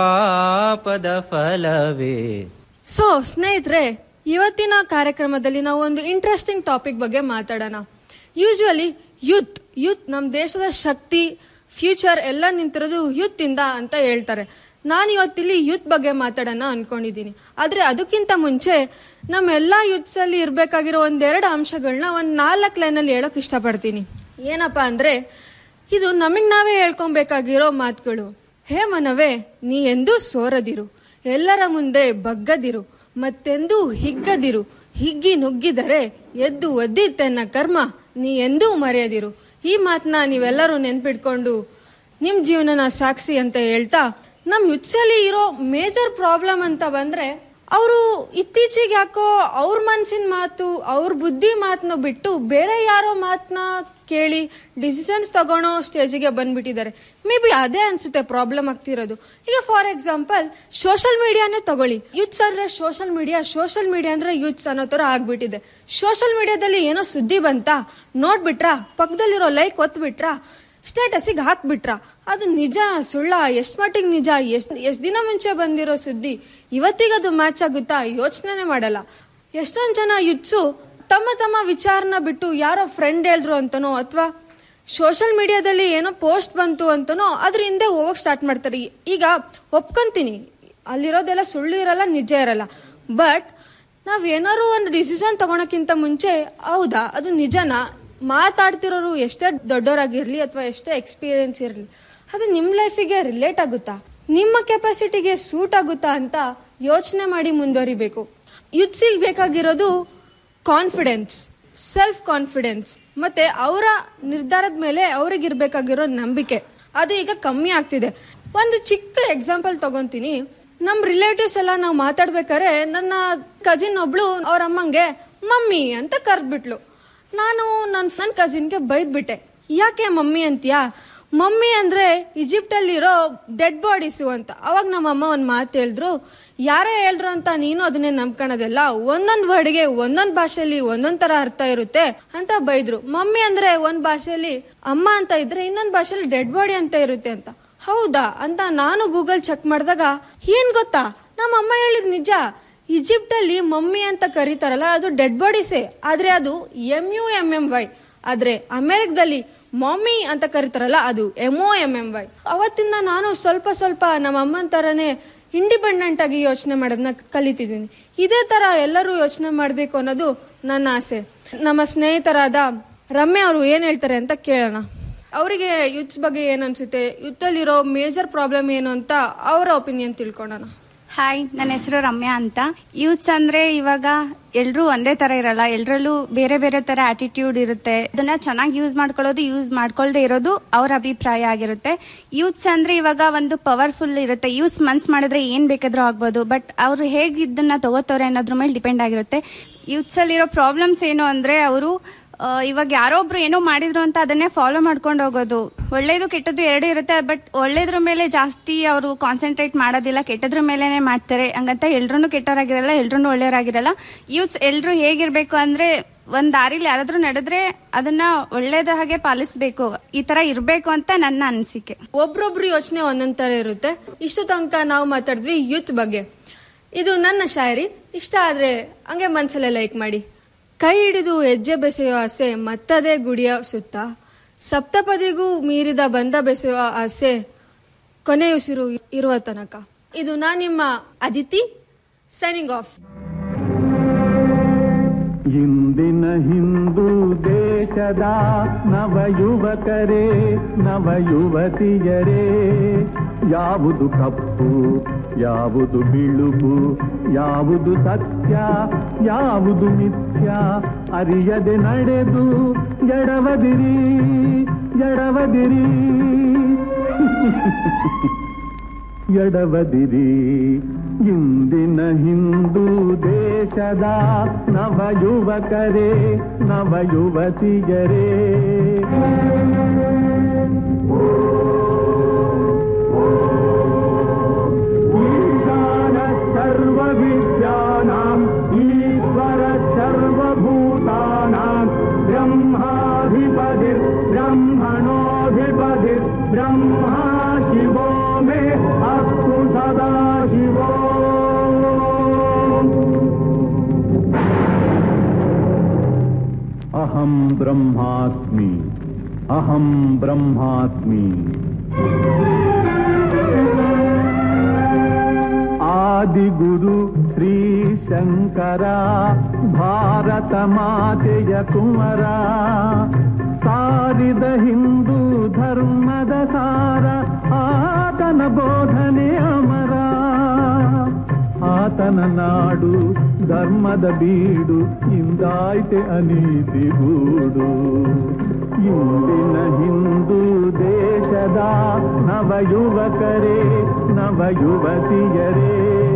ಪಾಪದ ಫಲವೇ ಸೊ ಸ್ನೇಹಿತರೆ ಇವತ್ತಿನ ಕಾರ್ಯಕ್ರಮದಲ್ಲಿ ನಾವು ಒಂದು ಇಂಟ್ರೆಸ್ಟಿಂಗ್ ಟಾಪಿಕ್ ಬಗ್ಗೆ ಮಾತಾಡೋಣ ಯೂಶುವಲಿ ಯೂತ್ ಯೂತ್ ನಮ್ಮ ದೇಶದ ಶಕ್ತಿ ಫ್ಯೂಚರ್ ಎಲ್ಲ ನಿಂತಿರೋದು ಯೂತ್ ಇಂದ ಅಂತ ಹೇಳ್ತಾರೆ ನಾನು ಇವತ್ತಿಲ್ಲಿ ಯೂತ್ ಬಗ್ಗೆ ಮಾತಾಡೋಣ ಅನ್ಕೊಂಡಿದ್ದೀನಿ ಆದ್ರೆ ಅದಕ್ಕಿಂತ ಮುಂಚೆ ನಮ್ಮೆಲ್ಲಾ ಯೂತ್ಸ್ ಅಲ್ಲಿ ಇರ್ಬೇಕಾಗಿರೋ ಒಂದೆರಡು ಅಂಶಗಳನ್ನ ಒಂದ್ ನಾಲ್ಕು ಲೈನಲ್ಲಿ ಹೇಳಕ್ ಇಷ್ಟಪಡ್ತೀನಿ ಏನಪ್ಪಾ ಅಂದ್ರೆ ಇದು ನಮಗ್ ನಾವೇ ಹೇಳ್ಕೊಬೇಕಾಗಿರೋ ಮಾತುಗಳು ಹೇ ಮನವೇ ನೀ ಎಂದೂ ಸೋರದಿರು ಎಲ್ಲರ ಮುಂದೆ ಬಗ್ಗದಿರು ಮತ್ತೆಂದೂ ಹಿಗ್ಗದಿರು ಹಿಗ್ಗಿ ನುಗ್ಗಿದರೆ ಎದ್ದು ಒದ್ದಿತ್ತೆನ್ನ ಕರ್ಮ ನೀ ಎಂದೂ ಮರೆಯದಿರು ಈ ಮಾತನ್ನ ನೀವೆಲ್ಲರೂ ನೆನ್ಪಿಟ್ಕೊಂಡು ನಿಮ್ ಜೀವನನ ಸಾಕ್ಷಿ ಅಂತ ಹೇಳ್ತಾ ನಮ್ ಯುತ್ಸಲ್ಲಿ ಇರೋ ಮೇಜರ್ ಪ್ರಾಬ್ಲಮ್ ಅಂತ ಬಂದ್ರೆ ಅವರು ಇತ್ತೀಚೆಗೆ ಯಾಕೋ ಅವ್ರ ಮನ್ಸಿನ ಮಾತು ಅವ್ರ ಬುದ್ಧಿ ಮಾತನ್ನ ಬಿಟ್ಟು ಬೇರೆ ಯಾರೋ ಮಾತನ್ನ ಕೇಳಿ ಡಿಸಿಷನ್ಸ್ ತಗೊಳೋ ಸ್ಟೇಜಿಗೆ ಬಂದ್ಬಿಟ್ಟಿದ್ದಾರೆ ಮೇ ಬಿ ಅದೇ ಅನ್ಸುತ್ತೆ ಪ್ರಾಬ್ಲಮ್ ಆಗ್ತಿರೋದು ಈಗ ಫಾರ್ ಎಕ್ಸಾಂಪಲ್ ಸೋಷಿಯಲ್ ಮೀಡಿಯಾನೇ ತಗೊಳ್ಳಿ ಯೂತ್ಸ್ ಅಂದ್ರೆ ಸೋಷಿಯಲ್ ಮೀಡಿಯಾ ಸೋಷಿಯಲ್ ಮೀಡಿಯಾ ಅಂದ್ರೆ ಯೂತ್ಸ್ ಅನ್ನೋ ತರ ಆಗ್ಬಿಟ್ಟಿದೆ ಸೋಷಿಯಲ್ ಮೀಡಿಯಾದಲ್ಲಿ ಏನೋ ಸುದ್ದಿ ಬಂತಾ ನೋಡ್ಬಿಟ್ರಾ ಪಕ್ಕದಲ್ಲಿರೋ ಲೈಕ್ ಒತ್ಬಿಟ್ರಾ ಸ್ಟೇಟಸಿಗೆ ಹಾಕ್ಬಿಟ್ರ ಅದು ನಿಜ ಸುಳ್ಳ ಎಷ್ಟ್ ಮಟ್ಟಿಗೆ ನಿಜ ಎಷ್ಟ್ ಎಷ್ಟ್ ದಿನ ಮುಂಚೆ ಬಂದಿರೋ ಸುದ್ದಿ ಇವತ್ತಿಗದು ಮ್ಯಾಚ್ ಆಗುತ್ತಾ ಯೋಚನೆ ಮಾಡಲ್ಲ ಎಷ್ಟೊಂದ್ ಜನ ಯುತ್ಸು ತಮ್ಮ ತಮ್ಮ ವಿಚಾರನ ಬಿಟ್ಟು ಯಾರೋ ಫ್ರೆಂಡ್ ಹೇಳಿದ್ರು ಅಂತನೋ ಅಥವಾ ಸೋಷಿಯಲ್ ಮೀಡಿಯಾದಲ್ಲಿ ಏನೋ ಪೋಸ್ಟ್ ಬಂತು ಅಂತನೋ ಅದ್ರ ಹಿಂದೆ ಹೋಗಕ್ ಸ್ಟಾರ್ಟ್ ಮಾಡ್ತಾರೆ ಈಗ ಒಪ್ಕೊಂತೀನಿ ಅಲ್ಲಿರೋದೆಲ್ಲ ಸುಳ್ಳು ಇರಲ್ಲ ನಿಜ ಇರಲ್ಲ ಬಟ್ ನಾವ್ ಏನಾದ್ರು ಒಂದು ಡಿಸಿಷನ್ ತಗೊಳಕ್ಕಿಂತ ಮುಂಚೆ ಹೌದಾ ಅದು ನಿಜನಾ ಮಾತಾಡ್ತಿರೋರು ಎಷ್ಟೇ ದೊಡ್ಡವರಾಗಿರ್ಲಿ ಅಥವಾ ಎಷ್ಟೇ ಎಕ್ಸ್ಪೀರಿಯನ್ಸ್ ಇರಲಿ ಅದು ನಿಮ್ ಲೈಫಿಗೆ ರಿಲೇಟ್ ಆಗುತ್ತಾ ನಿಮ್ಮ ಕೆಪಾಸಿಟಿಗೆ ಸೂಟ್ ಆಗುತ್ತಾ ಅಂತ ಯೋಚನೆ ಮಾಡಿ ಮುಂದುವರಿಬೇಕು ಯುತ್ಸಿಗೆ ಬೇಕಾಗಿರೋದು ಕಾನ್ಫಿಡೆನ್ಸ್ ಸೆಲ್ಫ್ ಕಾನ್ಫಿಡೆನ್ಸ್ ಮತ್ತೆ ಅವರ ನಿರ್ಧಾರದ ಮೇಲೆ ಅವ್ರಿಗಿರ್ಬೇಕಾಗಿರೋ ನಂಬಿಕೆ ಅದು ಈಗ ಕಮ್ಮಿ ಆಗ್ತಿದೆ ಒಂದು ಚಿಕ್ಕ ಎಕ್ಸಾಂಪಲ್ ತಗೊಂತೀನಿ ನಮ್ ರಿಲೇಟಿವ್ಸ್ ಎಲ್ಲ ನಾವು ಮಾತಾಡ್ಬೇಕಾದ್ರೆ ನನ್ನ ಕಸಿನ್ ಒಬ್ಳು ಅವ್ರ ಅಮ್ಮಂಗೆ ಮಮ್ಮಿ ಅಂತ ಕರೆದ್ಬಿಟ್ಲು ನಾನು ನನ್ನ ನನ್ನ ಕಸಿನ್ಗೆ ಬೈದ್ಬಿಟ್ಟೆ ಯಾಕೆ ಮಮ್ಮಿ ಅಂತೀಯಾ ಮಮ್ಮಿ ಅಂದ್ರೆ ಈಜಿಪ್ಟ್ ಅಲ್ಲಿರೋ ಡೆಡ್ ಬಾಡೀಸು ಅಂತ ಅವಾಗ ನಮ್ಮಮ್ಮ ಒಂದ್ ಮಾತು ಹೇಳಿದ್ರು ಯಾರೇ ಹೇಳಿದ್ರು ಅಂತ ನೀನು ಅದನ್ನೇ ನಂಬ್ಕೊಳೋದಿಲ್ಲ ಒಂದೊಂದ್ ವರ್ಡ್ಗೆ ಒಂದೊಂದ್ ಭಾಷೆಯಲ್ಲಿ ಒಂದೊಂದ್ ತರ ಅರ್ಥ ಇರುತ್ತೆ ಅಂತ ಬೈದ್ರು ಮಮ್ಮಿ ಅಂದ್ರೆ ಒಂದ್ ಭಾಷೆಯಲ್ಲಿ ಅಮ್ಮ ಅಂತ ಇದ್ರೆ ಇನ್ನೊಂದ್ ಭಾಷೆಯಲ್ಲಿ ಡೆಡ್ ಬಾಡಿ ಅಂತ ಇರುತ್ತೆ ಅಂತ ಹೌದಾ ಅಂತ ನಾನು ಗೂಗಲ್ ಚೆಕ್ ಮಾಡಿದಾಗ ಏನ್ ಗೊತ್ತಾ ನಮ್ಮ ಅಮ್ಮ ಹೇಳಿದ್ ನಿಜ ಈಜಿಪ್ಟ್ ಅಲ್ಲಿ ಮಮ್ಮಿ ಅಂತ ಕರೀತಾರಲ್ಲ ಅದು ಡೆಡ್ ಬಾಡೀಸೇ ಆದ್ರೆ ಅದು M U M M Y ಆದ್ರೆ ಅಮೆರಿಕದಲ್ಲಿ ಮಮ್ಮಿ ಅಂತ ಕರೀತಾರಲ್ಲ ಅದು M O M M Y ಅವತ್ತಿಂದ ನಾನು ಸ್ವಲ್ಪ ಸ್ವಲ್ಪ ನಮ್ಮ ಅಮ್ಮನ ತರನೇ ಇಂಡಿಪೆಂಡೆಂಟ್ ಆಗಿ ಯೋಚನೆ ಮಾಡೋದನ್ನ ಕಲಿತಿದ್ದೀನಿ ಇದೇ ತರ ಎಲ್ಲರೂ ಯೋಚನೆ ಮಾಡ್ಬೇಕು ಅನ್ನೋದು ನನ್ನ ಆಸೆ ನಮ್ಮ ಸ್ನೇಹಿತರಾದ ರಮ್ಯ ಅವರು ಏನ್ ಹೇಳ್ತಾರೆ ಅಂತ ಕೇಳೋಣ ಅವರಿಗೆ ಯುತ್ಸ್ ಬಗ್ಗೆ ಏನ್ ಅನ್ಸುತ್ತೆ ಯುತ್ತಲ್ಲಿರೋ ಮೇಜರ್ ಪ್ರಾಬ್ಲಮ್ ಏನು ಅಂತ ಅವರ ಒಪಿನಿಯನ್ ತಿಳ್ಕೊಳ್ಳೋಣ ಹಾಯ್ ನನ್ನ ಹೆಸರು ರಮ್ಯಾ ಅಂತ ಯೂತ್ಸ್ ಅಂದ್ರೆ ಇವಾಗ ಎಲ್ರೂ ಒಂದೇ ತರ ಇರಲ್ಲ ಎಲ್ರಲ್ಲೂ ಬೇರೆ ಬೇರೆ ತರ ಆಟಿಟ್ಯೂಡ್ ಇರುತ್ತೆ ಅದನ್ನ ಚೆನ್ನಾಗಿ ಯೂಸ್ ಮಾಡ್ಕೊಳ್ಳೋದು ಯೂಸ್ ಮಾಡ್ಕೊಳ್ದೆ ಇರೋದು ಅವ್ರ ಅಭಿಪ್ರಾಯ ಆಗಿರುತ್ತೆ ಯೂತ್ಸ್ ಅಂದ್ರೆ ಇವಾಗ ಒಂದು ಪವರ್ಫುಲ್ ಇರುತ್ತೆ ಯೂತ್ಸ್ ಮನ್ಸ್ ಮಾಡಿದ್ರೆ ಏನ್ ಬೇಕಾದ್ರೂ ಆಗ್ಬೋದು ಬಟ್ ಅವ್ರು ಹೇಗೆ ಇದನ್ನ ತಗೋತವ್ರೆ ಅನ್ನೋದ್ರ ಮೇಲೆ ಡಿಪೆಂಡ್ ಆಗಿರುತ್ತೆ ಯೂತ್ಸ್ ಅಲ್ಲಿರೋ ಪ್ರಾಬ್ಲಮ್ಸ್ ಏನು ಅಂದ್ರೆ ಅವರು ಇವಾಗ ಯಾರೋ ಒಬ್ರು ಏನೋ ಮಾಡಿದ್ರು ಅಂತ ಅದನ್ನೇ ಫಾಲೋ ಮಾಡ್ಕೊಂಡು ಹೋಗೋದು ಒಳ್ಳೇದು ಕೆಟ್ಟದ್ದು ಎರಡೂ ಇರುತ್ತೆ ಬಟ್ ಒಳ್ಳೇದ್ರ ಮೇಲೆ ಜಾಸ್ತಿ ಅವರು ಕಾನ್ಸಂಟ್ರೇಟ್ ಮಾಡೋದಿಲ್ಲ ಕೆಟ್ಟದ್ರ ಮೇಲೆನೆ ಮಾಡ್ತಾರೆ ಹಂಗಂತ ಎಲ್ರೂ ಕೆಟ್ಟವರಾಗಿರಲ್ಲ ಎಲ್ರೂ ಒಳ್ಳೆಯವರಾಗಿರಲ್ಲ ಯೂತ್ಸ್ ಎಲ್ರು ಹೇಗಿರ್ಬೇಕು ಅಂದ್ರೆ ಒಂದ್ ದಾರಿಲಿ ಯಾರಾದ್ರೂ ನಡೆದ್ರೆ ಅದನ್ನ ಒಳ್ಳೇದ ಹಾಗೆ ಪಾಲಿಸ್ಬೇಕು ಈ ತರ ಇರ್ಬೇಕು ಅಂತ ನನ್ನ ಅನಿಸಿಕೆ ಒಬ್ರೊಬ್ರು ಯೋಚನೆ ಒಂದೊಂದ್ ತರ ಇರುತ್ತೆ ಇಷ್ಟು ತನಕ ನಾವು ಮಾತಾಡಿದ್ವಿ ಯೂತ್ ಬಗ್ಗೆ ಇದು ನನ್ನ ಶಾಯರಿ ಇಷ್ಟ ಆದ್ರೆ ಹಂಗೆ ಮನ್ಸಲ್ಲೇ ಲೈಕ್ ಮಾಡಿ ಕೈ ಹಿಡಿದು ಹೆಜ್ಜೆ ಬೆಸೆಯೋ ಆಸೆ ಮತ್ತದೇ ಗುಡಿಯ ಸುತ್ತ ಸಪ್ತಪದಿಗೂ ಮೀರಿದ ಬಂಧ ಬೆಸೆಯೋ ಆಸೆ ಕೊನೆಯುಸಿರು ಇರುವ ತನಕ ಇದು ನಾ ನಿಮ್ಮ ಅದಿತಿ ಸೈನಿಂಗ್ ಆಫ್ ಇಂದಿನ ಹಿಂದೂ ದೇಶದ ನವ ಯುವಕರೇ ನವ ಯುವತಿಯರೇ ಯಾವುದು ತಪ್ಪು ಯಾವುದು ಬಿಳುಪು ಯಾವುದು ಸತ್ಯ ಯಾವುದು ಮಿಥ್ಯ ಅರಿಯದೆ ನಡೆದು ಎಡವದಿರಿ ಎಡವದಿರಿ ಎಡವದಿರಿ ಇಂದಿನ ಹಿಂದೂ ದೇಶದ ನವ ಯುವಕರೇ ನವ ಯುವತಿಯರೇ ಈಶಾನ ಸರ್ವ ವಿದ್ಯಾನಾಂ ಈಶ್ವರ ಸರ್ವಭೂತಾನಾಂ ಬ್ರಹ್ಮಾಧಿಪತಿರ್ ಬ್ರಹ್ಮಣೋಧಿಪತಿರ್ ಬ್ರಹ್ಮಾ ಶಿವೋ ಮೇ ಅಸ್ತು ಸದಾ ಶಿವೋ ಅಹಂ ಬ್ರಹ್ಮಾಸ್ಮಿ ಅಹಂ ಬ್ರಹ್ಮಾಸ್ಮಿ ಆದಿಗುರು ಶ್ರೀ ಶಂಕರ ಭಾರತ ಮಾತೆಯ ಕುಮರ ಸಾರಿದ ಹಿಂದೂ ಧರ್ಮದ ಸಾರ ಆತನ ಬೋಧನೆ ಅಮರ ಆತನ ನಾಡು ಧರ್ಮದ ಬೀಡು ಇಂದಾಯ್ತೆ ಅನೀತಿ ಗೂಡು ಇಂದಿನ ಹಿಂದೂ ದೇಶದ ನವ ಯುವಕರೇ ನವ ಯುವತಿಯರೇ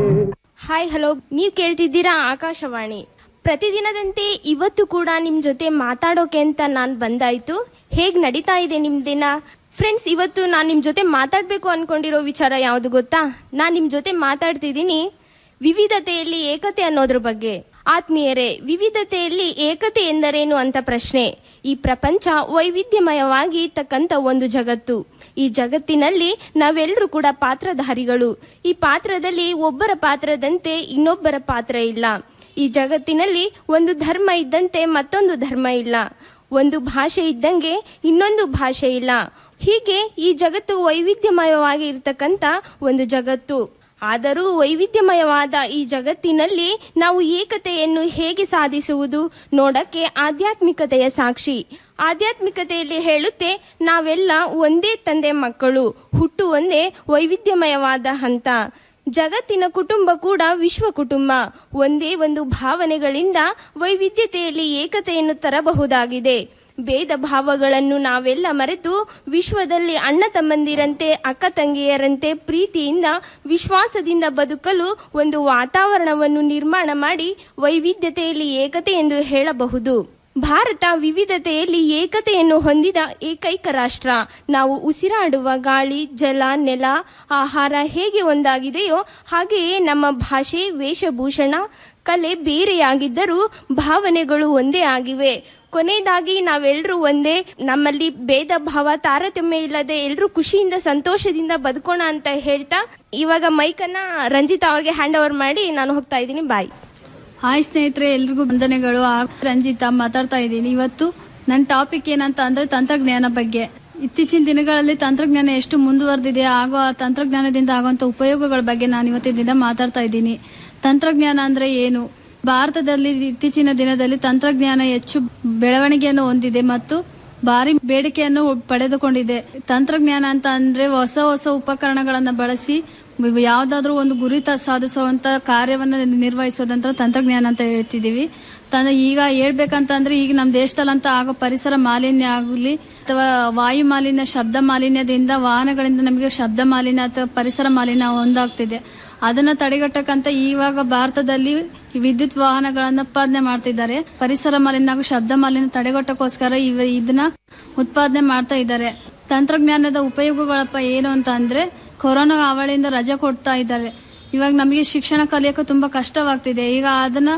ಹಾಯ್ ಹಲೋ ನೀವು ಕೇಳ್ತಿದ್ದೀರಾ ಆಕಾಶವಾಣಿ ಪ್ರತಿದಿನದಂತೆ ಇವತ್ತು ಕೂಡ ನಿಮ್ ಜೊತೆ ಮಾತಾಡೋಕೆ ಅಂತ ನಾನು ಬಂದಾಯ್ತು ಹೇಗ್ ನಡೀತಾ ಇದೆ ನಿಮ್ ದಿನ ಫ್ರೆಂಡ್ಸ್ ಇವತ್ತು ನಾನು ನಿಮ್ ಜೊತೆ ಮಾತಾಡ್ಬೇಕು ಅನ್ಕೊಂಡಿರೋ ವಿಚಾರ ಯಾವುದು ಗೊತ್ತಾ ನಾನ್ ನಿಮ್ ಜೊತೆ ಮಾತಾಡ್ತಿದ್ದೀನಿ ವಿವಿಧತೆಯಲ್ಲಿ ಏಕತೆ ಅನ್ನೋದ್ರ ಬಗ್ಗೆ ಆತ್ಮೀಯರೇ ವಿವಿಧತೆಯಲ್ಲಿ ಏಕತೆ ಎಂದರೇನು ಅಂತ ಪ್ರಶ್ನೆ ಈ ಪ್ರಪಂಚ ವೈವಿಧ್ಯಮಯವಾಗಿ ತಕ್ಕಂತ ಒಂದು ಜಗತ್ತು ಈ ಜಗತ್ತಿನಲ್ಲಿ ನಾವೆಲ್ಲರೂ ಕೂಡ ಪಾತ್ರಧಾರಿಗಳು ಈ ಪಾತ್ರದಲ್ಲಿ ಒಬ್ಬರ ಪಾತ್ರದಂತೆ ಇನ್ನೊಬ್ಬರ ಪಾತ್ರ ಇಲ್ಲ ಈ ಜಗತ್ತಿನಲ್ಲಿ ಒಂದು ಧರ್ಮ ಇದ್ದಂತೆ ಮತ್ತೊಂದು ಧರ್ಮ ಇಲ್ಲ ಒಂದು ಭಾಷೆ ಇದ್ದಂಗೆ ಇನ್ನೊಂದು ಭಾಷೆ ಇಲ್ಲ ಹೀಗೆ ಈ ಜಗತ್ತು ವೈವಿಧ್ಯಮಯವಾಗಿ ಇರ್ತಕ್ಕಂತ ಒಂದು ಜಗತ್ತು ಆದರೂ ವೈವಿಧ್ಯಮಯವಾದ ಈ ಜಗತ್ತಿನಲ್ಲಿ ನಾವು ಏಕತೆಯನ್ನು ಹೇಗೆ ಸಾಧಿಸುವುದು ನೋಡಕ್ಕೆ ಆಧ್ಯಾತ್ಮಿಕತೆಯ ಸಾಕ್ಷಿ ಆಧ್ಯಾತ್ಮಿಕತೆಯಲ್ಲಿ ಹೇಳುತ್ತೆ ನಾವೆಲ್ಲ ಒಂದೇ ತಂದೆ ಮಕ್ಕಳು ಹುಟ್ಟು ಒಂದೇ ವೈವಿಧ್ಯಮಯವಾದ ಹಂತ ಜಗತ್ತಿನ ಕುಟುಂಬ ಕೂಡ ವಿಶ್ವ ಕುಟುಂಬ ಒಂದೇ ಒಂದು ಭಾವನೆಗಳಿಂದ ವೈವಿಧ್ಯತೆಯಲ್ಲಿ ಏಕತೆಯನ್ನು ತರಬಹುದಾಗಿದೆ ಭೇದ ಭಾವಗಳನ್ನು ನಾವೆಲ್ಲ ಮರೆತು ವಿಶ್ವದಲ್ಲಿ ಅಣ್ಣ ತಮ್ಮಂದಿರಂತೆ ಅಕ್ಕ ತಂಗಿಯರಂತೆ ಪ್ರೀತಿಯಿಂದ ವಿಶ್ವಾಸದಿಂದ ಬದುಕಲು ಒಂದು ವಾತಾವರಣವನ್ನು ನಿರ್ಮಾಣ ಮಾಡಿ ವೈವಿಧ್ಯತೆಯಲ್ಲಿ ಏಕತೆ ಎಂದು ಹೇಳಬಹುದು ಭಾರತ ವಿವಿಧತೆಯಲ್ಲಿ ಏಕತೆಯನ್ನು ಹೊಂದಿದ ಏಕೈಕ ರಾಷ್ಟ್ರ ನಾವು ಉಸಿರಾಡುವ ಗಾಳಿ ಜಲ ನೆಲ ಆಹಾರ ಹೇಗೆ ಒಂದಾಗಿದೆಯೋ ಹಾಗೆಯೇ ನಮ್ಮ ಭಾಷೆ ವೇಷಭೂಷಣ ಕಲೆ ಬೇರೆಯಾಗಿದ್ದರೂ ಭಾವನೆಗಳು ಒಂದೇ ಆಗಿವೆ ಕೊನೆಯದಾಗಿ ನಾವೆಲ್ಲರೂ ಒಂದೇ ನಮ್ಮಲ್ಲಿ ಭೇದ ಭಾವ ತಾರತಮ್ಯ ಇಲ್ಲದೆ ಎಲ್ಲರೂ ಖುಷಿಯಿಂದ ಸಂತೋಷದಿಂದ ಬದುಕೋಣ ಅಂತ ಹೇಳ್ತಾ ಇವಾಗ ಮೈಕನ್ನ ರಂಜಿತಾ ಅವ್ರಿಗೆ ಹ್ಯಾಂಡ್ ಓವರ್ ಮಾಡಿ ನಾನು ಹೋಗ್ತಾ ಇದ್ದೀನಿ ಬಾಯ್ ಹಾಯ್ ಸ್ನೇಹಿತರೆ ಎಲ್ರಿಗೂ ವಂದನೆಗಳು ಆ ರಂಜಿತಾ ಮಾತಾಡ್ತಾ ಇದ್ದೀನಿ ಇವತ್ತು ನನ್ನ ಟಾಪಿಕ್ ಏನಂತ ಅಂದ್ರೆ ತಂತ್ರಜ್ಞಾನ ಬಗ್ಗೆ ಇತ್ತೀಚಿನ ದಿನಗಳಲ್ಲಿ ತಂತ್ರಜ್ಞಾನ ಎಷ್ಟು ಮುಂದುವರೆದಿದೆ ಆಗೋ ಆ ತಂತ್ರಜ್ಞಾನದಿಂದ ಆಗುವಂತ ಉಪಯೋಗಗಳ ಬಗ್ಗೆ ನಾನು ಇವತ್ತಿನ ದಿನ ಮಾತಾಡ್ತಾ ಇದ್ದೀನಿ ತಂತ್ರಜ್ಞಾನ ಅಂದ್ರೆ ಏನು ಭಾರತದಲ್ಲಿ ಇತ್ತೀಚಿನ ದಿನದಲ್ಲಿ ತಂತ್ರಜ್ಞಾನ ಹೆಚ್ಚು ಬೆಳವಣಿಗೆಯನ್ನು ಹೊಂದಿದೆ ಮತ್ತು ಭಾರಿ ಬೇಡಿಕೆಯನ್ನು ಪಡೆದುಕೊಂಡಿದೆ ತಂತ್ರಜ್ಞಾನ ಅಂತ ಅಂದ್ರೆ ಹೊಸ ಹೊಸ ಉಪಕರಣಗಳನ್ನ ಬಳಸಿ ಯಾವ್ದಾದ್ರೂ ಒಂದು ಗುರಿ ತ- ಸಾಧಿಸುವಂತ ಕಾರ್ಯವನ್ನ ನಿರ್ವಹಿಸೋದಂತ ತಂತ್ರಜ್ಞಾನ ಅಂತ ಹೇಳ್ತಿದೀವಿ ತನ್ನ ಈಗ ಹೇಳ್ಬೇಕಂತಂದ್ರೆ ಈಗ ನಮ್ಮ ದೇಶದಲ್ಲಂತ ಆಗೋ ಪರಿಸರ ಮಾಲಿನ್ಯ ಆಗಲಿ ಅಥವಾ ವಾಯು ಮಾಲಿನ್ಯ ಶಬ್ದ ಮಾಲಿನ್ಯದಿಂದ ವಾಹನಗಳಿಂದ ನಮಗೆ ಶಬ್ದ ಮಾಲಿನ್ಯ ಅಥವಾ ಪರಿಸರ ಮಾಲಿನ್ಯ ಒಂದಾಗ್ತಿದೆ ಅದನ್ನ ತಡೆಗಟ್ಟಕ್ಕಂತ ಇವಾಗ ಭಾರತದಲ್ಲಿ ವಿದ್ಯುತ್ ವಾಹನಗಳನ್ನ ಉತ್ಪಾದನೆ ಮಾಡ್ತಿದ್ದಾರೆ ಪರಿಸರ ಮಾಲಿನ್ಯ ಹಾಗೂ ಶಬ್ದ ಮಾಲಿನ್ಯ ತಡೆಗಟ್ಟಕ್ಕೋಸ್ಕರ ಇವ ಇದನ್ನ ಉತ್ಪಾದನೆ ಮಾಡ್ತಾ ಇದ್ದಾರೆ ತಂತ್ರಜ್ಞಾನದ ಉಪಯೋಗಗಳಪ್ಪ ಏನು ಅಂತ ಅಂದ್ರೆ ಕೊರೋನಾ ಅವಳಿಂದ ರಜೆ ಕೊಡ್ತಾ ಇದ್ದಾರೆ ಇವಾಗ ನಮಗೆ ಶಿಕ್ಷಣ ಕಲಿಯೋಕೆ ತುಂಬಾ ಕಷ್ಟವಾಗ್ತಿದೆ ಈಗ ಅದನ್ನ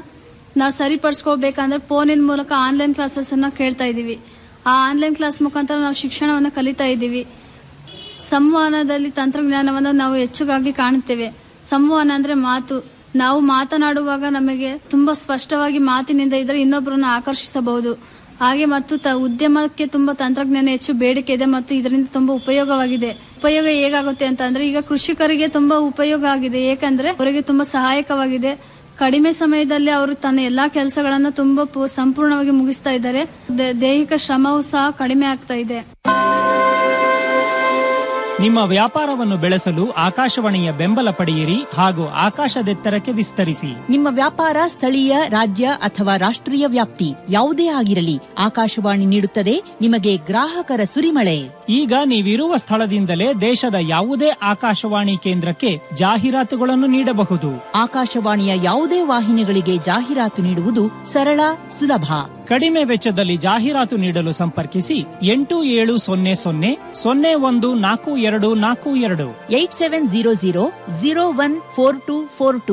ನಾವು ಸರಿಪಡಿಸ್ಕೋಬೇಕಂದ್ರೆ ಫೋನಿನ ಮೂಲಕ ಆನ್ಲೈನ್ ಕ್ಲಾಸಸ್ ಅನ್ನ ಕೇಳ್ತಾ ಇದೀವಿ ಆ ಆನ್ಲೈನ್ ಕ್ಲಾಸ್ ಮುಖಾಂತರ ನಾವು ಶಿಕ್ಷಣವನ್ನು ಕಲಿತಾ ಇದ್ದೀವಿ ಸಂವಹನದಲ್ಲಿ ತಂತ್ರಜ್ಞಾನವನ್ನು ನಾವು ಹೆಚ್ಚುಗಾಗಿ ಕಾಣುತ್ತೇವೆ ಸಂವಹನ ಅಂದ್ರೆ ಮಾತು ನಾವು ಮಾತನಾಡುವಾಗ ನಮಗೆ ತುಂಬಾ ಸ್ಪಷ್ಟವಾಗಿ ಮಾತಿನಿಂದ ಇದ್ರೆ ಇನ್ನೊಬ್ಬರನ್ನ ಆಕರ್ಷಿಸಬಹುದು ಹಾಗೆ ಮತ್ತು ತ ಉದ್ಯಮಕ್ಕೆ ತುಂಬಾ ತಂತ್ರಜ್ಞಾನ ಹೆಚ್ಚು ಬೇಡಿಕೆ ಇದೆ ಮತ್ತು ಇದರಿಂದ ತುಂಬಾ ಉಪಯೋಗವಾಗಿದೆ ಉಪಯೋಗ ಹೇಗಾಗುತ್ತೆ ಅಂತ ಅಂದ್ರೆ ಈಗ ಕೃಷಿಕರಿಗೆ ತುಂಬಾ ಉಪಯೋಗ ಆಗಿದೆ ಏಕೆಂದ್ರೆ ಅವರಿಗೆ ತುಂಬಾ ಸಹಾಯಕವಾಗಿದೆ ಕಡಿಮೆ ಸಮಯದಲ್ಲಿ ಅವರು ತನ್ನ ಎಲ್ಲಾ ಕೆಲಸಗಳನ್ನ ತುಂಬಾ ಪೂ- ಸಂಪೂರ್ಣವಾಗಿ ಮುಗಿಸ್ತಾ ಇದ್ದಾರೆ ದೇ- ದೈಹಿಕ ಶ್ರಮವೂ ಸಹ ಕಡಿಮೆ ಆಗ್ತಾ ಇದೆ ನಿಮ್ಮ ವ್ಯಾಪಾರವನ್ನು ಬೆಳೆಸಲು ಆಕಾಶವಾಣಿಯ ಬೆಂಬಲ ಪಡೆಯಿರಿ ಹಾಗೂ ಆಕಾಶದೆತ್ತರಕ್ಕೆ ವಿಸ್ತರಿಸಿ ನಿಮ್ಮ ವ್ಯಾಪಾರ ಸ್ಥಳೀಯ ರಾಜ್ಯ ಅಥವಾ ರಾಷ್ಟ್ರೀಯ ವ್ಯಾಪ್ತಿ ಯಾವುದೇ ಆಗಿರಲಿ ಆಕಾಶವಾಣಿ ನೀಡುತ್ತದೆ ನಿಮಗೆ ಗ್ರಾಹಕರ ಸುರಿಮಳೆ ಈಗ ನೀವಿರುವ ಸ್ಥಳದಿಂದಲೇ ದೇಶದ ಯಾವುದೇ ಆಕಾಶವಾಣಿ ಕೇಂದ್ರಕ್ಕೆ ಜಾಹೀರಾತುಗಳನ್ನು ನೀಡಬಹುದು ಆಕಾಶವಾಣಿಯ ಯಾವುದೇ ವಾಹಿನಿಗಳಿಗೆ ಜಾಹೀರಾತು ನೀಡುವುದು ಸರಳ ಸುಲಭ ಕಡಿಮೆ ವೆಚ್ಚದಲ್ಲಿ ಜಾಹೀರಾತು ನೀಡಲು ಸಂಪರ್ಕಿಸಿ ಎಂಟು ಏಳು ಸೊನ್ನೆ ಸೊನ್ನೆ ಸೊನ್ನೆ ಒಂದು ನಾಲ್ಕು ಎರಡು ನಾಲ್ಕು ಎರಡು eight seven zero zero zero one four two four two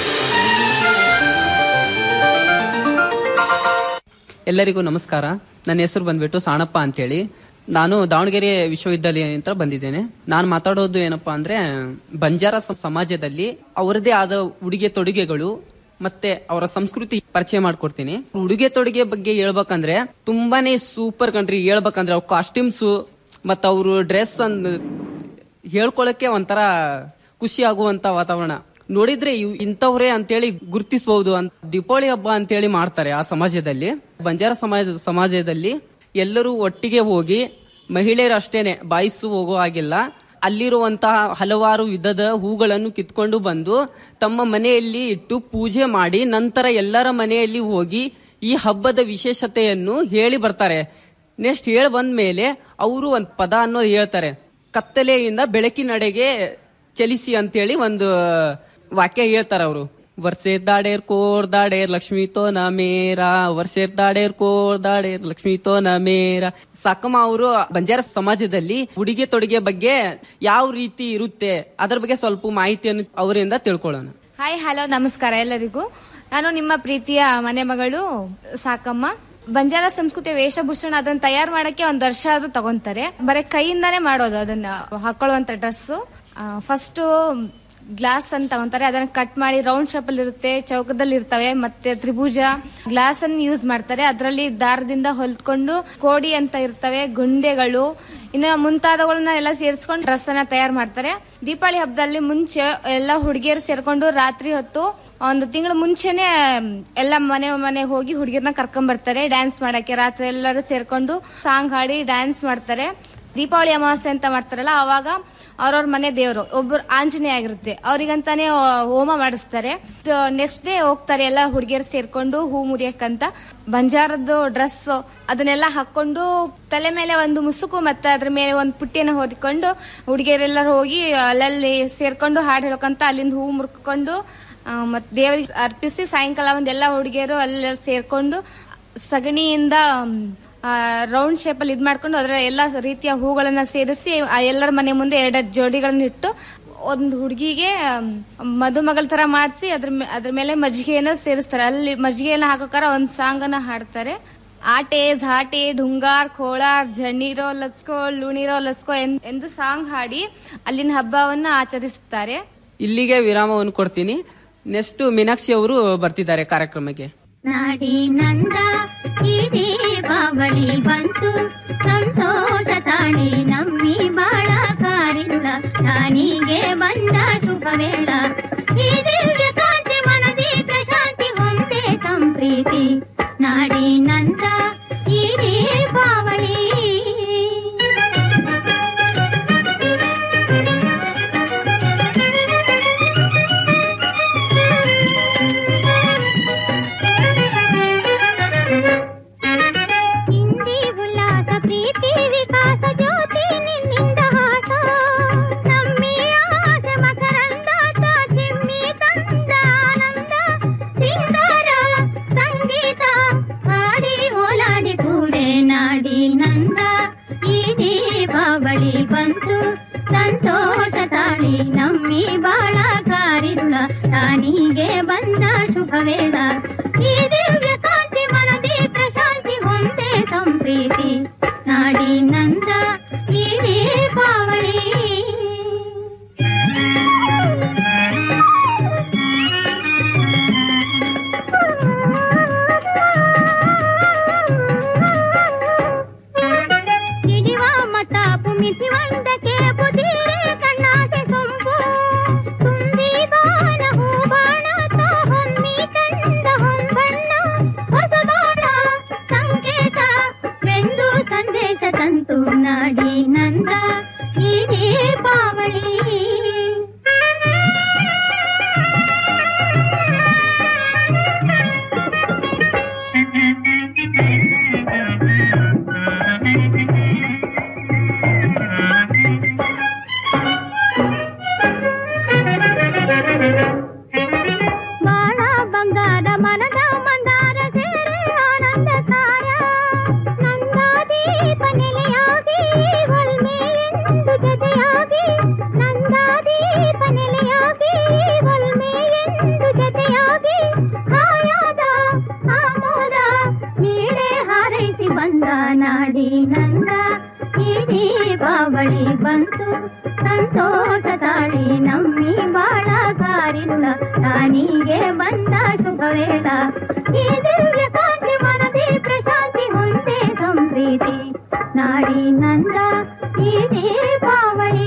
ಎಲ್ಲರಿಗೂ ನಮಸ್ಕಾರ ನನ್ನ ಹೆಸರು ಬಂದ್ಬಿಟ್ಟು ಸಾಣಪ್ಪ ಅಂತೇಳಿ ನಾನು ದಾವಣಗೆರೆ ವಿಶ್ವವಿದ್ಯಾಲಯದಿಂದ ಬಂದಿದ್ದೇನೆ ನಾನು ಮಾತಾಡೋದು ಏನಪ್ಪಾ ಅಂದ್ರೆ ಬಂಜಾರ ಸ- ಸಮಾಜದಲ್ಲಿ ಅವರದೇ ಆದ ಉಡುಗೆ ತೊಡುಗೆಗಳು ಮತ್ತೆ ಅವರ ಸಂಸ್ಕೃತಿ ಪರಿಚಯ ಮಾಡ್ಕೊಡ್ತೀನಿ ಉಡುಗೆ ತೊಡುಗೆ ಬಗ್ಗೆ ಹೇಳ್ಬೇಕಂದ್ರೆ ತುಂಬಾನೇ ಸೂಪರ್ ಕಂಟ್ರಿ ಹೇಳ್ಬೇಕಂದ್ರೆ ಅವ್ರ ಕಾಸ್ಟ್ಯೂಮ್ಸ್ ಮತ್ತ ಅವರು ಡ್ರೆಸ್ ಅಂದ್ ಹೇಳ್ಕೊಳಕ್ಕೆ ಒಂಥರ ಖುಷಿ ಆಗುವಂತ ವಾತಾವರಣ ನೋಡಿದ್ರೆ ಇವ್- ಇಂಥವ್ರೇ ಅಂತೇಳಿ ಗುರುತಿಸಬಹುದು ಅಂತ ದೀಪಾವಳಿ ಹಬ್ಬ ಅಂತೇಳಿ ಮಾಡ್ತಾರೆ ಆ ಸಮಾಜದಲ್ಲಿ ಬಂಜಾರ ಸಮಾಜ ಸಮಾಜದಲ್ಲಿ ಎಲ್ಲರೂ ಒಟ್ಟಿಗೆ ಹೋಗಿ ಮಹಿಳೆಯರು ಅಷ್ಟೇನೆ ಬಾಯಿಸು ಹೋಗೋ ಹಾಗಿಲ್ಲ ಅಲ್ಲಿರುವಂತಹ ಹಲವಾರು ವಿಧದ ಹೂಗಳನ್ನು ಕಿತ್ಕೊಂಡು ಬಂದು ತಮ್ಮ ಮನೆಯಲ್ಲಿ ಇಟ್ಟು ಪೂಜೆ ಮಾಡಿ ನಂತರ ಎಲ್ಲರ ಮನೆಯಲ್ಲಿ ಹೋಗಿ ಈ ಹಬ್ಬದ ವಿಶೇಷತೆಯನ್ನು ಹೇಳಿ ಬರ್ತಾರೆ ನೆಕ್ಸ್ಟ್ ಹೇಳಿ ಬಂದ ಮೇಲೆ ಅವರು ಒಂದು ಪದ ಅನ್ನೋದು ಹೇಳ್ತಾರೆ ಕತ್ತಲೆಯಿಂದ ಬೆಳಕಿನಡೆಗೆ ಚಲಿಸಿ ಅಂತೇಳಿ ಒಂದು ವಾಕ್ಯ ಹೇಳ್ತಾರ ಅವರು ವರ್ಷೇರ್ ದಾಡೇರ್ ಕೋರ್ ದಾಡೇರ್ ಲಕ್ಷ್ಮೀ ತೋ ನ ಮೇರ ವರ್ಷೇರ್ ದಾಡೇರ್ ಕೋರ್ ದಾಡೇರ್ ಲಕ್ಷ್ಮೀ ತೋ ನ ಮೇರ ಸಾಕಮ್ಮ ಅವರು ಬಂಜಾರ ಸಮಾಜದಲ್ಲಿ ಉಡುಗೆ ತೊಡುಗೆ ಬಗ್ಗೆ ಯಾವ ರೀತಿ ಇರುತ್ತೆ ಅದರ ಬಗ್ಗೆ ಸ್ವಲ್ಪ ಮಾಹಿತಿಯನ್ನು ಅವರಿಂದ ತಿಳ್ಕೊಳ್ಳೋಣ ಹಾಯ್ ಹಲೋ ನಮಸ್ಕಾರ ಎಲ್ಲರಿಗೂ ನಾನು ನಿಮ್ಮ ಪ್ರೀತಿಯ ಮನೆ ಮಗಳು ಸಾಕಮ್ಮ ಬಂಜಾರ ಸಂಸ್ಕೃತಿಯ ವೇಷಭೂಷಣ ಅದನ್ನ ತಯಾರು ಮಾಡಕ್ಕೆ ಒಂದ್ ವರ್ಷ ಆದ್ರೂ ತಗೊಂತಾರೆ ಬರೀ ಕೈಯಿಂದಾನೇ ಮಾಡೋದು ಅದನ್ನ ಹಾಕೊಳ್ಳುವಂತ ಡ್ರೆಸ್ ಫಸ್ಟ್ ಗ್ಲಾಸ್ ಅಂತ ತಗೊಂತಾರೆ ಅದನ್ನ ಕಟ್ ಮಾಡಿ ರೌಂಡ್ ಶೇಪ್ ಅಲ್ಲಿ ಇರುತ್ತೆ ಚೌಕದಲ್ಲಿ ಇರ್ತವೆ ಮತ್ತೆ ತ್ರಿಭುಜ ಗ್ಲಾಸ್ ಅನ್ನು ಯೂಸ್ ಮಾಡ್ತಾರೆ ಅದರಲ್ಲಿ ದಾರದಿಂದ ಹೊಲ್ಕೊಂಡು ಕೋಡಿ ಅಂತ ಇರ್ತವೆ ಗುಂಡೆಗಳು ಇನ್ನು ಮುಂತಾದವುಗಳನ್ನ ಎಲ್ಲ ಸೇರಿಸ್ಕೊಂಡು ಡ್ರೆಸ್ ಅನ್ನ ತಯಾರು ಮಾಡ್ತಾರೆ ದೀಪಾವಳಿ ಹಬ್ಬದಲ್ಲಿ ಮುಂಚೆ ಎಲ್ಲ ಹುಡುಗಿಯರು ಸೇರ್ಕೊಂಡು ರಾತ್ರಿ ಹೊತ್ತು ಒಂದು ತಿಂಗಳು ಮುಂಚೆನೆ ಎಲ್ಲ ಮನೆ ಮನೆ ಹೋಗಿ ಹುಡುಗಿರ್ನ ಕರ್ಕೊಂಡ್ ಬರ್ತಾರೆ ಡ್ಯಾನ್ಸ್ ಮಾಡಕ್ಕೆ ರಾತ್ರಿ ಎಲ್ಲರೂ ಸೇರ್ಕೊಂಡು ಸಾಂಗ್ ಹಾಡಿ ಡ್ಯಾನ್ಸ್ ಮಾಡ್ತಾರೆ ದೀಪಾವಳಿ ಅಮಾವಾಸ್ಯೆ ಅಂತ ಮಾಡ್ತಾರಲ್ಲ ಅವಾಗ ಅವ್ರವ್ರ ಮನೆ ದೇವರು ಒಬ್ರು ಆಂಜನೇಯ ಆಗಿರುತ್ತೆ ಅವ್ರಿಗಂತಾನೆ ಆ, ಹೋಮ ಮಾಡಿಸ್ತಾರೆ ನೆಕ್ಸ್ಟ್ ಡೇ ಹೋಗ್ತಾರೆ ಎಲ್ಲ ಹುಡುಗಿಯರು ಸೇರ್ಕೊಂಡು ಹೂ ಮುರಿಯಕ್ಕಂತ ಬಂಜಾರದ್ದು ಡ್ರೆಸ್ ಅದನ್ನೆಲ್ಲ ಹಾಕೊಂಡು ತಲೆ ಮೇಲೆ ಒಂದು ಮುಸುಕು ಮತ್ತೆ ಅದ್ರ ಮೇಲೆ ಒಂದು ಪುಟ್ಟಿಯನ್ನು ಹೊದ್ಕೊಂಡು ಹುಡುಗಿಯರೆಲ್ಲರೂ ಹೋಗಿ ಅಲ್ಲಲ್ಲಿ ಸೇರ್ಕೊಂಡು ಹಾಡು ಹೇಳ್ಕೊಂತ ಅಲ್ಲಿಂದ ಹೂ ಮುರ್ಕೊಂಡು ಮತ್ತೆ ದೇವರಿಗೆ ಅರ್ಪಿಸಿ ಸಾಯಂಕಾಲ ಒಂದ್ ಎಲ್ಲ ಹುಡುಗಿಯರು ಅಲ್ಲಿ ಸೇರ್ಕೊಂಡು ಸಗಣಿಯಿಂದ ರೌಂಡ್ ಶೇಪ್ ಅಲ್ಲಿ ಇದ್ ಮಾಡ್ಕೊಂಡು ಅದರ ಎಲ್ಲ ರೀತಿಯ ಹೂಗಳನ್ನ ಸೇರಿಸಿ ಆ ಎಲ್ಲರ ಮನೆ ಮುಂದೆ ಎರಡೆರಡು ಜೋಡಿಗಳನ್ನ ಇಟ್ಟು ಒಂದು ಹುಡುಗಿಗೆ ಮದುಮಗಳ ತರ ಮಾಡಿಸಿ ಅದ್ರ ಮೇ- ಅದ್ರ ಮೇಲೆ ಮಜ್ಜಿಗೆಯನ್ನ ಸೇರಿಸ್ತಾರೆ ಅಲ್ಲಿ ಮಜ್ಜಿಗೆಯನ್ನ ಹಾಕೋಕಾರ ಒಂದ್ ಸಾಂಗ್ ಅನ್ನ ಹಾಡ್ತಾರೆ ಆಟೆ ಝಾಟೆ ಢುಂಗಾರ್ ಖೋಳಾರ್ ಜಣ್ಣೀರೋ ಲಸ್ಕೋ ಲುಣಿರೋ ಲಸ್ಕೋ ಎನ್- ಎಂದು ಸಾಂಗ್ ಹಾಡಿ ಅಲ್ಲಿನ ಹಬ್ಬವನ್ನ ಆಚರಿಸುತ್ತಾರೆ ಇಲ್ಲಿಗೆ ವಿರಾಮವನ್ನು ಕೊಡ್ತೀನಿ ನೆಕ್ಸ್ಟ್ ಮೀನಾಕ್ಷಿ ಅವರು ಬರ್ತಿದ್ದಾರೆ ಕಾರ್ಯಕ್ರಮಕ್ಕೆ ನಾಡಿನಂದ ಈ ದೀಪಾವಳಿ ಬಂತು ಸಂತೋಷ ತಾಳಿ ನಮ್ಮಿ ಬಾಳ ಕಾರಿರುಳ ನಾನಿಗೆ ಬಂದ ಶುಭ ವೇಳ ಈ ದಿವ್ಯ ಕಾಂತಿ ಮನದಿ ಪ್ರಶಾಂತಿ ಹೊಂದೆ ಸಂಪ್ರೀತಿ ನಾಡಿನಂದ ಈ ದೀಪಾವಳಿ ಹಿಂದಿ ಉಲ್ಲಾಸ ಪ್ರೀತಿ ವಿಕಾಸ ಜ್ಯೋತಿ ನಿನ್ನಿಂದ ಹಾಸ ನಮ್ಮಿ ಆಸೆ ಮಕರಂದ ಚಿಮ್ಮಿ ತಂದ ಆನಂದ ಸಿಂಗಾರ ಸಂಗೀತ ಹಾಡಿ ಓಲಾಡಿ ಕೂಡೆ ನಾಡಿ ನಂದ ಈ ದೀಪಾವಳಿ ಬಂತು ಸಂತೋಷ ತಾಳಿ ನಮ್ಮಿ ಬಾಳ ಕಾರಿರುಳ ತಾನಿಗೆ ಬಂದ ಶುಭ ವೇಳ ಈ ಈ ದಿವ್ಯ ಕಾಂತಿ ಮನದಿ ಪ್ರಶಾಂತಿ ಹೊಂದೆ ಸಂಪ್ರೀತಿ ನಾಡಿನಂದ ಈ ದೀಪಾವಳಿ ಹಿಡಿವ ಮತಾಪು ಮಿತಿ ಒಂದಕ್ಕೆ ಬುದಿರೆ ಕಣ್ಣಾಸೆ ಸೊಂಪು ತುಂಬಿದಾನ ಹೂಬಾಣ ತಾ ಹೊಮ್ಮಿ ಕಂದ ಹೊಂಬಣ್ಣ ಹೊಸಬಾಣ ಸಂಕೇತ ವೆಂದು ಸಂದೇಶ ತಂತು ನಾಡಿ ನಂದ ಈ ದೀಪಾವಳಿ ಬಾಳ ಬಂಗಾರ ಮನದ ಮಂದಾರ ಸೇರೆ ಆನಂದ ಸಾರ ನಂದ ದೀಪ ನೆಲೆಯಾಗಿ ಹೊಲ್ಮೆ ಎಂದು ಜೊತೆಯಾಗಿ ನಂದ ದೀಪ ನೆಲೆಯಾಗಿ ಹೊಲ್ಮೆ ಎಂದು ಜೊತೆಯಾಗಿ ಹಾಯಾದ ಆಮೋದ ನೀರೇ ಹಾರೈಸಿ ಬಂದ ನಾಡಿ ನಂದ ಈ ದೀಪಾವಳಿ ಬಂತು ಸಂತೋಷ ತಾಳಿ ನಮ್ಮಿ ಬಾಳ ಕಾರಿನುಳ ತಾನಿಗೆ ಬಂದ ಶುಭ ವೇಳ ಈ ದಿವ್ಯ ಕಾಂತಿ ಮನದಿ ಪ್ರಶಾಂತಿ ಹೊಂದೆ ಸಂಪ್ರೀತಿ ನಾಡಿ ನಂದ ಈ ದೀಪಾವಳಿ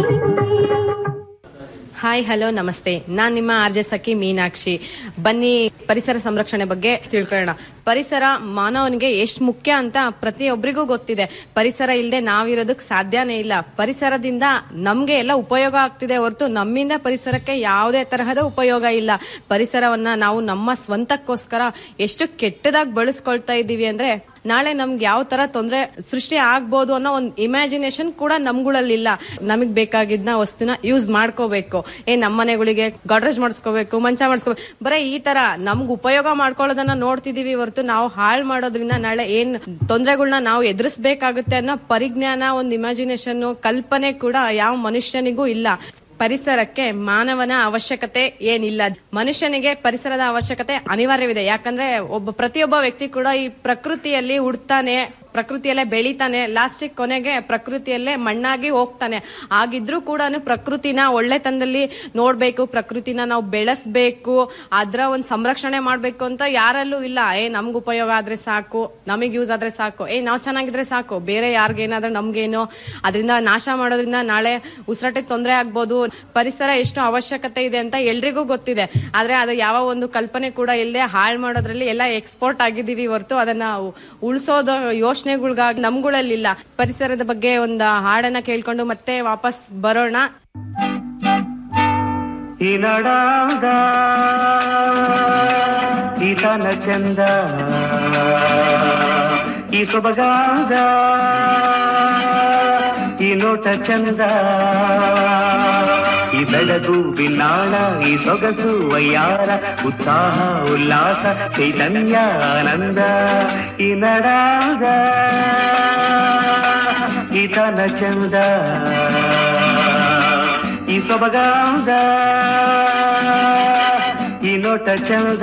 ಹಾಯ್ ಹಲೋ ನಮಸ್ತೆ ನಾನ್ ನಿಮ್ಮ ಆರ್ಜೆ ಸಖಿ ಮೀನಾಕ್ಷಿ ಬನ್ನಿ ಪರಿಸರ ಸಂರಕ್ಷಣೆ ಬಗ್ಗೆ ತಿಳ್ಕೊಳ್ಳೋಣ ಪರಿಸರ ಮಾನವನಿಗೆ ಎಷ್ಟು ಮುಖ್ಯ ಅಂತ ಪ್ರತಿಯೊಬ್ಬರಿಗೂ ಗೊತ್ತಿದೆ ಪರಿಸರ ಇಲ್ಲದೆ ನಾವಿರೋದಕ್ ಸಾಧ್ಯನೇ ಇಲ್ಲ ಪರಿಸರದಿಂದ ನಮ್ಗೆ ಎಲ್ಲ ಉಪಯೋಗ ಆಗ್ತಿದೆ ಹೊರತು ನಮ್ಮಿಂದ ಪರಿಸರಕ್ಕೆ ಯಾವುದೇ ತರಹದ ಉಪಯೋಗ ಇಲ್ಲ ಪರಿಸರವನ್ನ ನಾವು ನಮ್ಮ ಸ್ವಂತಕ್ಕೋಸ್ಕರ ಎಷ್ಟು ಕೆಟ್ಟದಾಗಿ ಬಳಸ್ಕೊಳ್ತಾ ಇದ್ದೀವಿ ಅಂದ್ರೆ ನಾಳೆ ನಮ್ಗೆ ಯಾವ ತರ ತೊಂದರೆ ಸೃಷ್ಟಿ ಆಗ್ಬೋದು ಅನ್ನೋ ಒಂದು ಇಮ್ಯಾಜಿನೇಷನ್ ಕೂಡ ನಮ್ಗಳಲ್ಲಿಲ್ಲ ನಮಗ್ ಬೇಕಾಗಿದ್ನ ವಸ್ತುನ ಯೂಸ್ ಮಾಡ್ಕೋಬೇಕು ಏ ನಮ್ಮ ಮನೆಗಳಿಗೆ ಗಾಡ್ರೇಜ್ ಮಾಡಿಸ್ಕೋಬೇಕು ಮಂಚ ಮಾಡಿಸ್ಕೋಬೇಕು ಬರೀ ಈ ತರ ನಮ್ಗ್ ಉಪಯೋಗ ಮಾಡ್ಕೊಳ್ಳೋದನ್ನ ನೋಡ್ತಿದೀವಿ ಹೊರತು ನಾವು ಹಾಳು ಮಾಡೋದ್ರಿಂದ ನಾಳೆ ಏನ್ ತೊಂದರೆಗಳನ್ನ ನಾವು ಎದುರಿಸ್ಬೇಕಾಗುತ್ತೆ ಅನ್ನೋ ಪರಿಜ್ಞಾನ ಒಂದು ಇಮ್ಯಾಜಿನೇಷನ್ ಕಲ್ಪನೆ ಕೂಡ ಯಾವ ಮನುಷ್ಯನಿಗೂ ಇಲ್ಲ ಪರಿಸರಕ್ಕೆ ಮಾನವನ ಅವಶ್ಯಕತೆ ಏನಿಲ್ಲ ಮನುಷ್ಯನಿಗೆ ಪರಿಸರದ ಅವಶ್ಯಕತೆ ಅನಿವಾರ್ಯವಿದೆ ಯಾಕಂದ್ರೆ ಒಬ್ಬ ಪ್ರತಿಯೊಬ್ಬ ವ್ಯಕ್ತಿ ಕೂಡ ಈ ಪ್ರಕೃತಿಯಲ್ಲಿ ಹುಡ್ತಾನೆ ಪ್ರಕೃತಿಯಲ್ಲೇ ಬೆಳಿತಾನೆ ಲಾಸ್ಟಿಗೆ ಕೊನೆಗೆ ಪ್ರಕೃತಿಯಲ್ಲೇ ಮಣ್ಣಾಗಿ ಹೋಗ್ತಾನೆ ಆಗಿದ್ರೂ ಕೂಡ ಪ್ರಕೃತಿನ ಒಳ್ಳೆತನದಲ್ಲಿ ನೋಡ್ಬೇಕು ಪ್ರಕೃತಿನ ನಾವು ಬೆಳೆಸ್ಬೇಕು ಅದ್ರ ಒಂದ್ ಸಂರಕ್ಷಣೆ ಮಾಡ್ಬೇಕು ಅಂತ ಯಾರಲ್ಲೂ ಇಲ್ಲ ಏ ನಮ್ಗ್ ಉಪಯೋಗ ಆದ್ರೆ ಸಾಕು ನಮಗ್ ಯೂಸ್ ಆದ್ರೆ ಸಾಕು ಏ ನಾವ್ ಚೆನ್ನಾಗಿದ್ರೆ ಸಾಕು ಬೇರೆ ಯಾರಿಗೇನಾದ್ರೆ ನಮ್ಗೇನೋ ಅದರಿಂದ ನಾಶ ಮಾಡೋದ್ರಿಂದ ನಾಳೆ ಉಸಿರಾಟಕ್ಕೆ ತೊಂದರೆ ಆಗ್ಬೋದು ಪರಿಸರ ಎಷ್ಟು ಅವಶ್ಯಕತೆ ಇದೆ ಅಂತ ಎಲ್ರಿಗೂ ಗೊತ್ತಿದೆ ಆದ್ರೆ ಅದು ಯಾವ ಒಂದು ಕಲ್ಪನೆ ಕೂಡ ಇಲ್ಲದೆ ಹಾಳು ಮಾಡೋದ್ರಲ್ಲಿ ಎಲ್ಲ ಎಕ್ಸ್ಪೋರ್ಟ್ ಆಗಿದ್ದೀವಿ ಹೊರತು ಅದನ್ನ ಉಳಿಸೋದು ಯೋಚನೆಗಳ್ಗಾಗಿ ನಮ್ಗಳಲ್ಲಿಲ್ಲ ಪರಿಸರದ ಬಗ್ಗೆ ಒಂದು ಹಾಡನ್ನ ಕೇಳ್ಕೊಂಡು ಮತ್ತೆ ವಾಪಸ್ ಬರೋಣ ಈ ನಡಾದ ಈತನ ಚಂದ ಈ ಸೊಬಗಾದ ಈ ನೋಟ ಚಂದ ಈ ಬೆಳಗು ಬಿನ್ನಾಳ ಈ ಸೊಗಸು ವಯ್ಯಾರ ಉತ್ಸಾಹ ಉಲ್ಲಾಸ ಚೈತನ್ಯ ಆನಂದ ಈ ನಡಾದ ಈತನ ಚಂದ ಈ ಸೊಬಗಾದ ಈ ನೋಟ ಚಂದ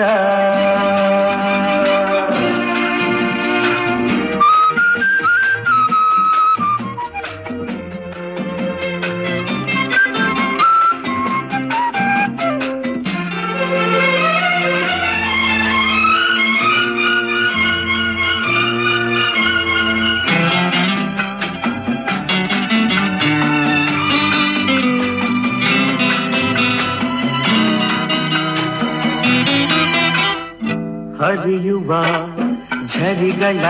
ಹರಿಯುವ ಝರಿಗಳ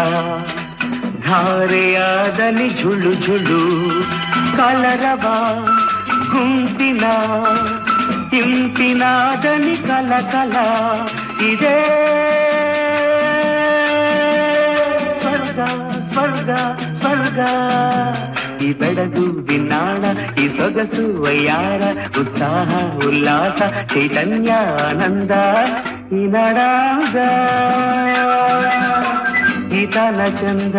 ಧಾರೆಯಾದಲ್ಲಿ ಝುಳು ಝುಳು ಕಲರವ ಗುಂಪಿನ ಇಂಪಿನಾದಲ್ಲಿ ಕಲ ಕಲ ಇದೆ ಸ್ವರ್ಗ ಸ್ವರ್ಗ ಸ್ವರ್ಗ ಈ ಬೆಳಗು ದಿನಾಳ ಈ ಸೊಗಸು ವಯ್ಯಾರ ಉತ್ಸಾಹ ಉಲ್ಲಾಸ ಚೈತನ್ಯ ಆನಂದ ಈ ನಡಾಗ ಈ ತಾನ ಚಂದ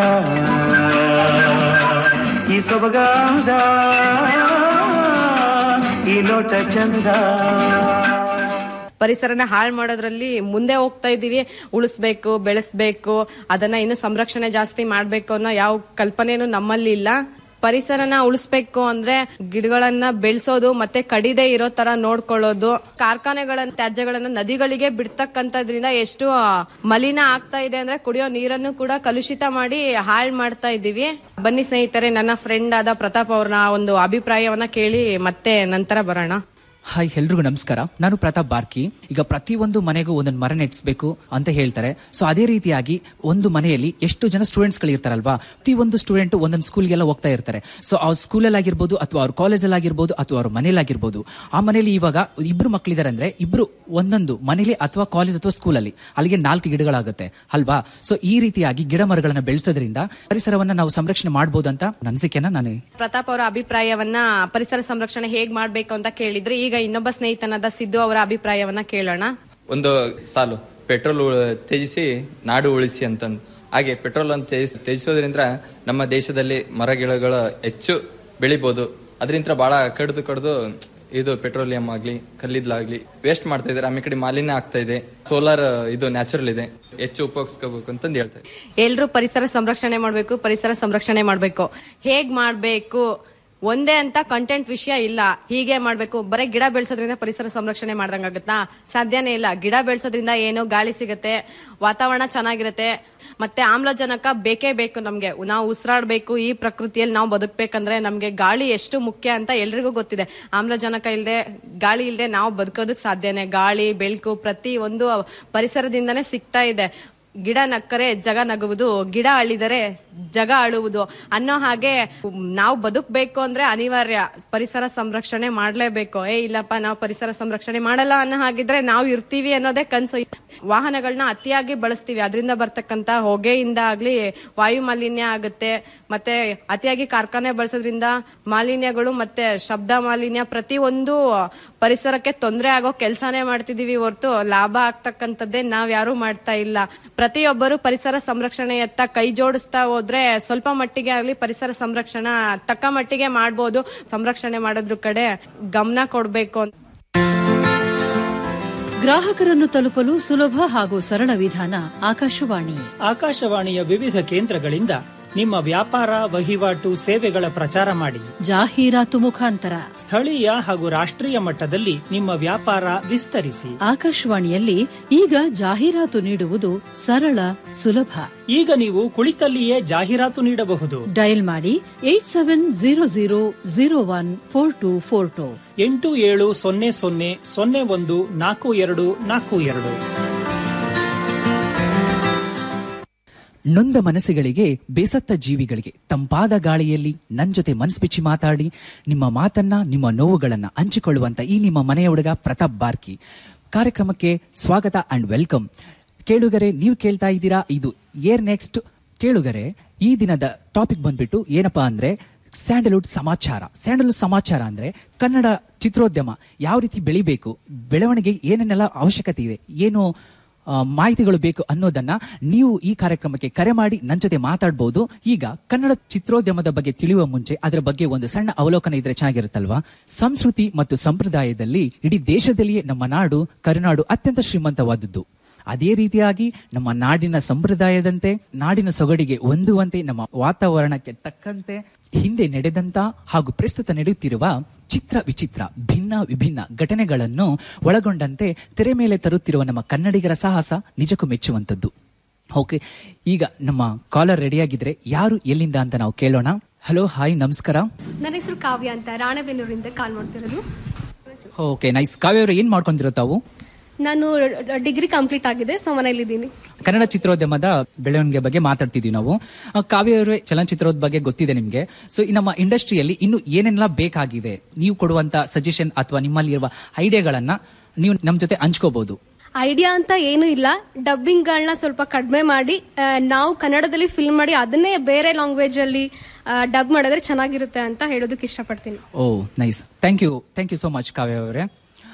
ಈ ಸೊಬಗಾದ ಈ ನೋಟ ಚಂದ ಪರಿಸರನ ಹಾಳು ಮಾಡೋದ್ರಲ್ಲಿ ಮುಂದೆ ಹೋಗ್ತಾ ಇದೀವಿ ಉಳಿಸ್ಬೇಕು ಬೆಳೆಸ್ಬೇಕು ಅದನ್ನ ಇನ್ನು ಸಂರಕ್ಷಣೆ ಜಾಸ್ತಿ ಮಾಡ್ಬೇಕು ಅನ್ನೋ ಯಾವ ಕಲ್ಪನೆನೂ ನಮ್ಮಲ್ಲಿ ಇಲ್ಲ ಪರಿಸರನ ಉಳಿಸ್ಬೇಕು ಅಂದ್ರೆ ಗಿಡಗಳನ್ನ ಬೆಳೆಸೋದು ಮತ್ತೆ ಕಡಿದೆ ಇರೋ ತರ ನೋಡ್ಕೊಳ್ಳೋದು ಕಾರ್ಖಾನೆಗಳ ತ್ಯಾಜ್ಯಗಳನ್ನ ನದಿಗಳಿಗೆ ಬಿಡ್ತಕ್ಕಂಥದ್ರಿಂದ ಎಷ್ಟು ಆ, ಮಲಿನ ಆಗ್ತಾ ಇದೆ ಅಂದ್ರೆ ಕುಡಿಯೋ ನೀರನ್ನು ಕೂಡ ಕಲುಷಿತ ಮಾಡಿ ಹಾಳ್ ಮಾಡ್ತಾ ಇದೀವಿ ಬನ್ನಿ ಸ್ನೇಹಿತರೆ ನನ್ನ ಫ್ರೆಂಡ್ ಆದ ಪ್ರತಾಪ್ ಅವ್ರನ್ನ ಒಂದು ಅಭಿಪ್ರಾಯವನ್ನ ಕೇಳಿ ಮತ್ತೆ ನಂತರ ಬರೋಣ ಹಾಯ್ ಎಲ್ರಿಗೂ ನಮಸ್ಕಾರ ನಾನು ಪ್ರತಾಪ್ ಬಾರ್ಕಿ ಈಗ ಪ್ರತಿಯೊಂದು ಮನೆಗೂ ಒಂದೊಂದು ಮರ ನೆಟ್ಸ್ಬೇಕು ಅಂತ ಹೇಳ್ತಾರೆ ಸೊ ಅದೇ ರೀತಿಯಾಗಿ ಒಂದು ಮನೆಯಲ್ಲಿ ಎಷ್ಟು ಜನ ಸ್ಟೂಡೆಂಟ್ಸ್ ಗಳು ಇರ್ತಾರಲ್ವಾ ಪ್ರತಿ ಒಂದು ಸ್ಟೂಡೆಂಟ್ ಒಂದೊಂದು ಸ್ಕೂಲ್ಗೆಲ್ಲ ಹೋಗ್ತಾ ಇರ್ತಾರೆ ಸೊ ಅವ್ರ ಸ್ಕೂಲಲ್ಲಿ ಆಗಿರ್ಬೋದು ಅಥವಾ ಅವ್ರ ಕಾಲೇಜಲ್ಲಿ ಆಗಿರ್ಬೋದು ಅಥವಾ ಅವ್ರ ಮನೇಲಿ ಆಗಿರ್ಬೋದು ಆ ಮನೇಲಿ ಇವಾಗ ಇಬ್ರು ಮಕ್ಕಳಿದ್ದಾರೆ ಅಂದ್ರೆ ಇಬ್ರು ಒಂದೊಂದು ಮನೇಲಿ ಅಥವಾ ಕಾಲೇಜ್ ಅಥವಾ ಸ್ಕೂಲಲ್ಲಿ ಅಲ್ಲಿಗೆ ನಾಲ್ಕು ಗಿಡಗಳಾಗುತ್ತೆ ಅಲ್ವಾ ಸೊ ಈ ರೀತಿಯಾಗಿ ಗಿಡ ಮರಗಳನ್ನ ಬೆಳೆಸೋದ್ರಿಂದ ಪರಿಸರವನ್ನ ನಾವು ಸಂರಕ್ಷಣೆ ಮಾಡಬಹುದು ಅಂತ ನನ್ನ ಅನಿಸಿಕೆನ ನಾನು ಪ್ರತಾಪ್ ಅವರ ಅಭಿಪ್ರಾಯವನ್ನ ಪರಿಸರ ಸಂರಕ್ಷಣೆ ಹೇಗ್ ಮಾಡ್ಬೇಕು ಅಂತ ಕೇಳಿದ್ರೆ ಈಗ ಇನ್ನೊಬ್ಬ ಸ್ನೇಹಿತನಾದ ಸಿದ್ದು ಅವರ ಅಭಿಪ್ರಾಯವನ್ನ ಕೇಳೋಣ ಒಂದು ಸಾಲು ಪೆಟ್ರೋಲ್ ಉ- ತ್ಯಜಿಸಿ ನಾಡು ಉಳಿಸಿ ಅಂತಂದು ಹಾಗೆ ಪೆಟ್ರೋಲ್ ಅನ್ನು ತ್ಯಜಿಸ್ ತ್ಯಜಿಸೋದ್ರಿಂದ ನಮ್ಮ ದೇಶದಲ್ಲಿ ಮರಗಿಡಗಳು ಹೆಚ್ಚು ಬೆಳಿಬಹುದು ಅದರಿಂದ ಬಹಳ ಕಡ್ದು ಕಡ್ದು ಇದು ಪೆಟ್ರೋಲಿಯಂ ಆಗ್ಲಿ ಕಲ್ಲಿದ್ಲಾಗ್ಲಿ ವೇಸ್ಟ್ ಮಾಡ್ತಾ ಇದಾರೆ ಆಮೇಲೆ ಕಡೆ ಮಾಲಿನ್ಯ ಆಗ್ತಾ ಇದೆ ಸೋಲಾರ್ ಇದು ನ್ಯಾಚುರಲ್ ಇದೆ ಹೆಚ್ಚು ಉಪಯೋಗಿಸ್ಕೋಬೇಕು ಅಂತಂದು ಹೇಳ್ತಾರೆ ಎಲ್ರು ಪರಿಸರ ಸಂರಕ್ಷಣೆ ಮಾಡ್ಬೇಕು ಪರಿಸರ ಸಂರಕ್ಷಣೆ ಮಾಡ್ಬೇಕು ಹೇಗ್ ಮಾಡ್ಬೇಕು ಒಂದೇ ಅಂತ ಕಂಟೆಂಟ್ ವಿಷಯ ಇಲ್ಲ ಹೀಗೆ ಮಾಡ್ಬೇಕು ಬರೀ ಗಿಡ ಬೆಳೆಸೋದ್ರಿಂದ ಪರಿಸರ ಸಂರಕ್ಷಣೆ ಮಾಡ್ದಂಗಾಗತ್ತಾ ಸಾಧ್ಯನೇ ಇಲ್ಲ ಗಿಡ ಬೆಳೆಸೋದ್ರಿಂದ ಏನೋ ಗಾಳಿ ಸಿಗತ್ತೆ ವಾತಾವರಣ ಚೆನ್ನಾಗಿರುತ್ತೆ ಮತ್ತೆ ಆಮ್ಲಜನಕ ಬೇಕೇ ಬೇಕು ನಮ್ಗೆ ನಾವು ಉಸಿರಾಡ್ಬೇಕು ಈ ಪ್ರಕೃತಿಯಲ್ಲಿ ನಾವು ಬದುಕ್ಬೇಕಂದ್ರೆ ನಮ್ಗೆ ಗಾಳಿ ಎಷ್ಟು ಮುಖ್ಯ ಅಂತ ಎಲ್ರಿಗೂ ಗೊತ್ತಿದೆ ಆಮ್ಲಜನಕ ಇಲ್ಲದೆ ಗಾಳಿ ಇಲ್ಲದೆ ನಾವು ಬದುಕೋದಕ್ ಸಾಧ್ಯನೇ ಗಾಳಿ ಬೆಳಕು ಪ್ರತಿ ಒಂದು ಪರಿಸರದಿಂದನೇ ಸಿಗ್ತಾ ಇದೆ ಗಿಡ ನಕ್ಕರೆ ಜಗ ನಗುವುದು ಗಿಡ ಅಳಿದರೆ ಜಗ ಅಳುವುದು ಅನ್ನೋ ಹಾಗೆ ನಾವು ಬದುಕ್ಬೇಕು ಅಂದ್ರೆ ಅನಿವಾರ್ಯ ಪರಿಸರ ಸಂರಕ್ಷಣೆ ಮಾಡ್ಲೇಬೇಕು ಏ ಇಲ್ಲಪ್ಪ ನಾವು ಪರಿಸರ ಸಂರಕ್ಷಣೆ ಮಾಡಲ್ಲ ಅನ್ನೋ ಹಾಗಿದ್ರೆ ನಾವು ಇರ್ತೀವಿ ಅನ್ನೋದೇ ಕನ್ಸು ವಾಹನಗಳನ್ನ ಅತಿಯಾಗಿ ಬಳಸ್ತೀವಿ ಅದರಿಂದ ಬರ್ತಕ್ಕಂತ ಹೊಗೆಯಿಂದ ಆಗ್ಲಿ ವಾಯು ಮಾಲಿನ್ಯ ಆಗುತ್ತೆ ಮತ್ತೆ ಅತಿಯಾಗಿ ಕಾರ್ಖಾನೆ ಬಳಸೋದ್ರಿಂದ ಮಾಲಿನ್ಯಗಳು ಮತ್ತೆ ಶಬ್ದ ಮಾಲಿನ್ಯ ಪ್ರತಿ ಒಂದು ಪರಿಸರಕ್ಕೆ ತೊಂದರೆ ಆಗೋ ಕೆಲಸನೇ ಮಾಡ್ತಿದೀವಿ ಹೊರತು ಲಾಭ ಆಗ್ತಕ್ಕಂಥದ್ದೇ ನಾವ್ ಯಾರು ಮಾಡ್ತಾ ಇಲ್ಲ ಪ್ರತಿಯೊಬ್ಬರು ಪರಿಸರ ಸಂರಕ್ಷಣೆಯತ್ತ ಕೈ ಜೋಡಿಸ್ತಾ ಹೋದ್ರೆ ಸ್ವಲ್ಪ ಮಟ್ಟಿಗೆ ಆಗ್ಲಿ ಪರಿಸರ ಸಂರಕ್ಷಣಾ ತಕ್ಕ ಮಟ್ಟಿಗೆ ಮಾಡ್ಬೋದು ಸಂರಕ್ಷಣೆ ಮಾಡೋದ್ರ ಕಡೆ ಗಮನ ಕೊಡ್ಬೇಕು ಅಂತ ಗ್ರಾಹಕರನ್ನು ತಲುಪಲು ಸುಲಭ ಹಾಗೂ ಸರಳ ವಿಧಾನ ಆಕಾಶವಾಣಿ ಆಕಾಶವಾಣಿಯ ವಿವಿಧ ಕೇಂದ್ರಗಳಿಂದ ನಿಮ್ಮ ವ್ಯಾಪಾರ ವಹಿವಾಟು ಸೇವೆಗಳ ಪ್ರಚಾರ ಮಾಡಿ ಜಾಹೀರಾತು ಮುಖಾಂತರ ಸ್ಥಳೀಯ ಹಾಗೂ ರಾಷ್ಟ್ರೀಯ ಮಟ್ಟದಲ್ಲಿ ನಿಮ್ಮ ವ್ಯಾಪಾರ ವಿಸ್ತರಿಸಿ ಆಕಾಶವಾಣಿಯಲ್ಲಿ ಈಗ ಜಾಹೀರಾತು ನೀಡುವುದು ಸರಳ ಸುಲಭ ಈಗ ನೀವು ಕುಳಿತಲ್ಲಿಯೇ ಜಾಹೀರಾತು ನೀಡಬಹುದು ಡಯಲ್ ಮಾಡಿ eight seven zero zero zero one four two four two ಎಂಟು ಏಳು ಸೊನ್ನೆ ಸೊನ್ನೆ ಸೊನ್ನೆ ಒಂದು ನಾಲ್ಕು ಎರಡು ನಾಲ್ಕು ಎರಡು ನೊಂದ ಮನಸ್ಸುಗಳಿಗೆ ಬೇಸತ್ತ ಜೀವಿಗಳಿಗೆ ತಂಪಾದ ಗಾಳಿಯಲ್ಲಿ ನನ್ ಜೊತೆ ಮನಸ್ಸು ಬಿಚ್ಚಿ ಮಾತಾಡಿ ನಿಮ್ಮ ಮಾತನ್ನ ನಿಮ್ಮ ನೋವುಗಳನ್ನ ಹಂಚಿಕೊಳ್ಳುವಂತ ಈ ನಿಮ್ಮ ಮನೆಯ ಹುಡುಗ ಪ್ರತಾಪ್ ಬಾರ್ಕಿ ಕಾರ್ಯಕ್ರಮಕ್ಕೆ ಸ್ವಾಗತ ಅಂಡ್ ವೆಲ್ಕಮ್ ಕೇಳುಗರೆ ನೀವು ಕೇಳ್ತಾ ಇದ್ದೀರಾ ಇದು ಏರ್ ನೆಕ್ಸ್ಟ್ ಕೇಳುಗರೆ ಈ ದಿನದ ಟಾಪಿಕ್ ಬಂದ್ಬಿಟ್ಟು ಏನಪ್ಪಾ ಅಂದ್ರೆ ಸ್ಯಾಂಡಲ್ವುಡ್ ಸಮಾಚಾರ ಸ್ಯಾಂಡಲ್ವುಡ್ ಸಮಾಚಾರ ಅಂದ್ರೆ ಕನ್ನಡ ಚಿತ್ರೋದ್ಯಮ ಯಾವ ರೀತಿ ಬೆಳಿಬೇಕು ಬೆಳವಣಿಗೆ ಏನೇನೆಲ್ಲ ಅವಶ್ಯಕತೆ ಇದೆ ಏನು ಆ, ಮಾಹಿತಿಗಳು ಬೇಕು ಅನ್ನೋದನ್ನ ನೀವು ಈ ಕಾರ್ಯಕ್ರಮಕ್ಕೆ ಕರೆ ಮಾಡಿ ನನ್ನ ಜೊತೆ ಮಾತಾಡ್ಬೋದು ಈಗ ಕನ್ನಡ ಚಿತ್ರೋದ್ಯಮದ ಬಗ್ಗೆ ತಿಳಿಯುವ ಮುಂಚೆ ಅದರ ಬಗ್ಗೆ ಒಂದು ಸಣ್ಣ ಅವಲೋಕನ ಇದ್ರೆ ಚೆನ್ನಾಗಿರುತ್ತಲ್ವಾ ಸಂಸ್ಕೃತಿ ಮತ್ತು ಸಂಪ್ರದಾಯದಲ್ಲಿ ಇಡೀ ದೇಶದಲ್ಲಿಯೇ ನಮ್ಮ ನಾಡು ಕರುನಾಡು ಅತ್ಯಂತ ಶ್ರೀಮಂತವಾದದ್ದು ಅದೇ ರೀತಿಯಾಗಿ ನಮ್ಮ ನಾಡಿನ ಸಂಪ್ರದಾಯದಂತೆ ನಾಡಿನ ಸೊಗಡಿಗೆ ಹೊಂದುವಂತೆ ನಮ್ಮ ವಾತಾವರಣಕ್ಕೆ ತಕ್ಕಂತೆ ಹಿಂದೆ ನಡೆದಂತ ಹಾಗೂ ಪ್ರಸ್ತುತ ನಡೆಯುತ್ತಿರುವ ಚಿತ್ರ ವಿಚಿತ್ರ ಭಿನ್ನ ವಿಭಿನ್ನ ಘಟನೆಗಳನ್ನು ಒಳಗೊಂಡಂತೆ ತೆರೆ ಮೇಲೆ ತರುತ್ತಿರುವ ನಮ್ಮ ಕನ್ನಡಿಗರ ಸಾಹಸ ನಿಜಕ್ಕೂ ಮೆಚ್ಚುವಂತದ್ದು ಓಕೆ ಈಗ ನಮ್ಮ ಕಾಲರ್ ರೆಡಿಯಾಗಿದ್ರೆ ಯಾರು ಎಲ್ಲಿಂದ ಅಂತ ನಾವು ಕೇಳೋಣ ಹಲೋ ಹಾಯ್ ನಮಸ್ಕಾರ ನನ್ನ ಹೆಸರು ಕಾವ್ಯ ಅಂತ ರಾಣೆಬೆನ್ನೂರಿಂದ ಕಾಲ್ ಮಾಡ್ತಿರೋದು ಓಕೆ ನೈಸ್ ಕಾವ್ಯ ಅವರು ಏನ್ ಮಾಡ್ಕೊಂಡಿರೋ ತಾವು ನಾನು ಡಿಗ್ರಿ ಕಂಪ್ಲೀಟ್ ಆಗಿದೆ ಸೊ ಮನೇಲಿದ್ದೀನಿ ಕನ್ನಡ ಚಿತ್ರೋದ್ಯಮದ ಬೆಳವಣಿಗೆ ಬಗ್ಗೆ ಮಾತಾಡ್ತಿದೀವಿ ನಾವು ಆ, ಕಾವ್ಯ ಅವರೇ ಚಲನಚಿತ್ರದ ಬಗ್ಗೆ ಗೊತ್ತಿದೆ ನಿಮ್ಗೆ ಸೊ ನಮ್ಮ ಇಂಡಸ್ಟ್ರಿಯಲ್ಲಿ ಇನ್ನು ಏನೆಲ್ಲ ಬೇಕಾಗಿದೆ ನೀವು ಕೊಡುವಂತ ಸಜೆಷನ್ ಅಥವಾ ನಿಮ್ಮಲ್ಲಿ ಇರುವ ಐಡಿಯಾಗಳನ್ನ ನೀವು ನಮ್ ಜೊತೆ ಹಂಚ್ಕೋಬಹುದು ಐಡಿಯಾ ಅಂತ ಏನೂ ಇಲ್ಲ ಡಬ್ಬಿಂಗ್ಗಳನ್ನ ಸ್ವಲ್ಪ ಕಡಿಮೆ ಮಾಡಿ ಆ, ನಾವು ಕನ್ನಡದಲ್ಲಿ ಫಿಲ್ಮ್ ಮಾಡಿ ಅದನ್ನೇ ಬೇರೆ ಲ್ಯಾಂಗ್ವೇಜ್ ಅಲ್ಲಿ ಡಬ್ ಮಾಡಿದ್ರೆ ಚೆನ್ನಾಗಿರುತ್ತೆ ಅಂತ ಹೇಳೋದಕ್ಕೆ ಇಷ್ಟಪಡ್ತೀನಿ oh nice thank you thank you so much Kavya ಅವರೇ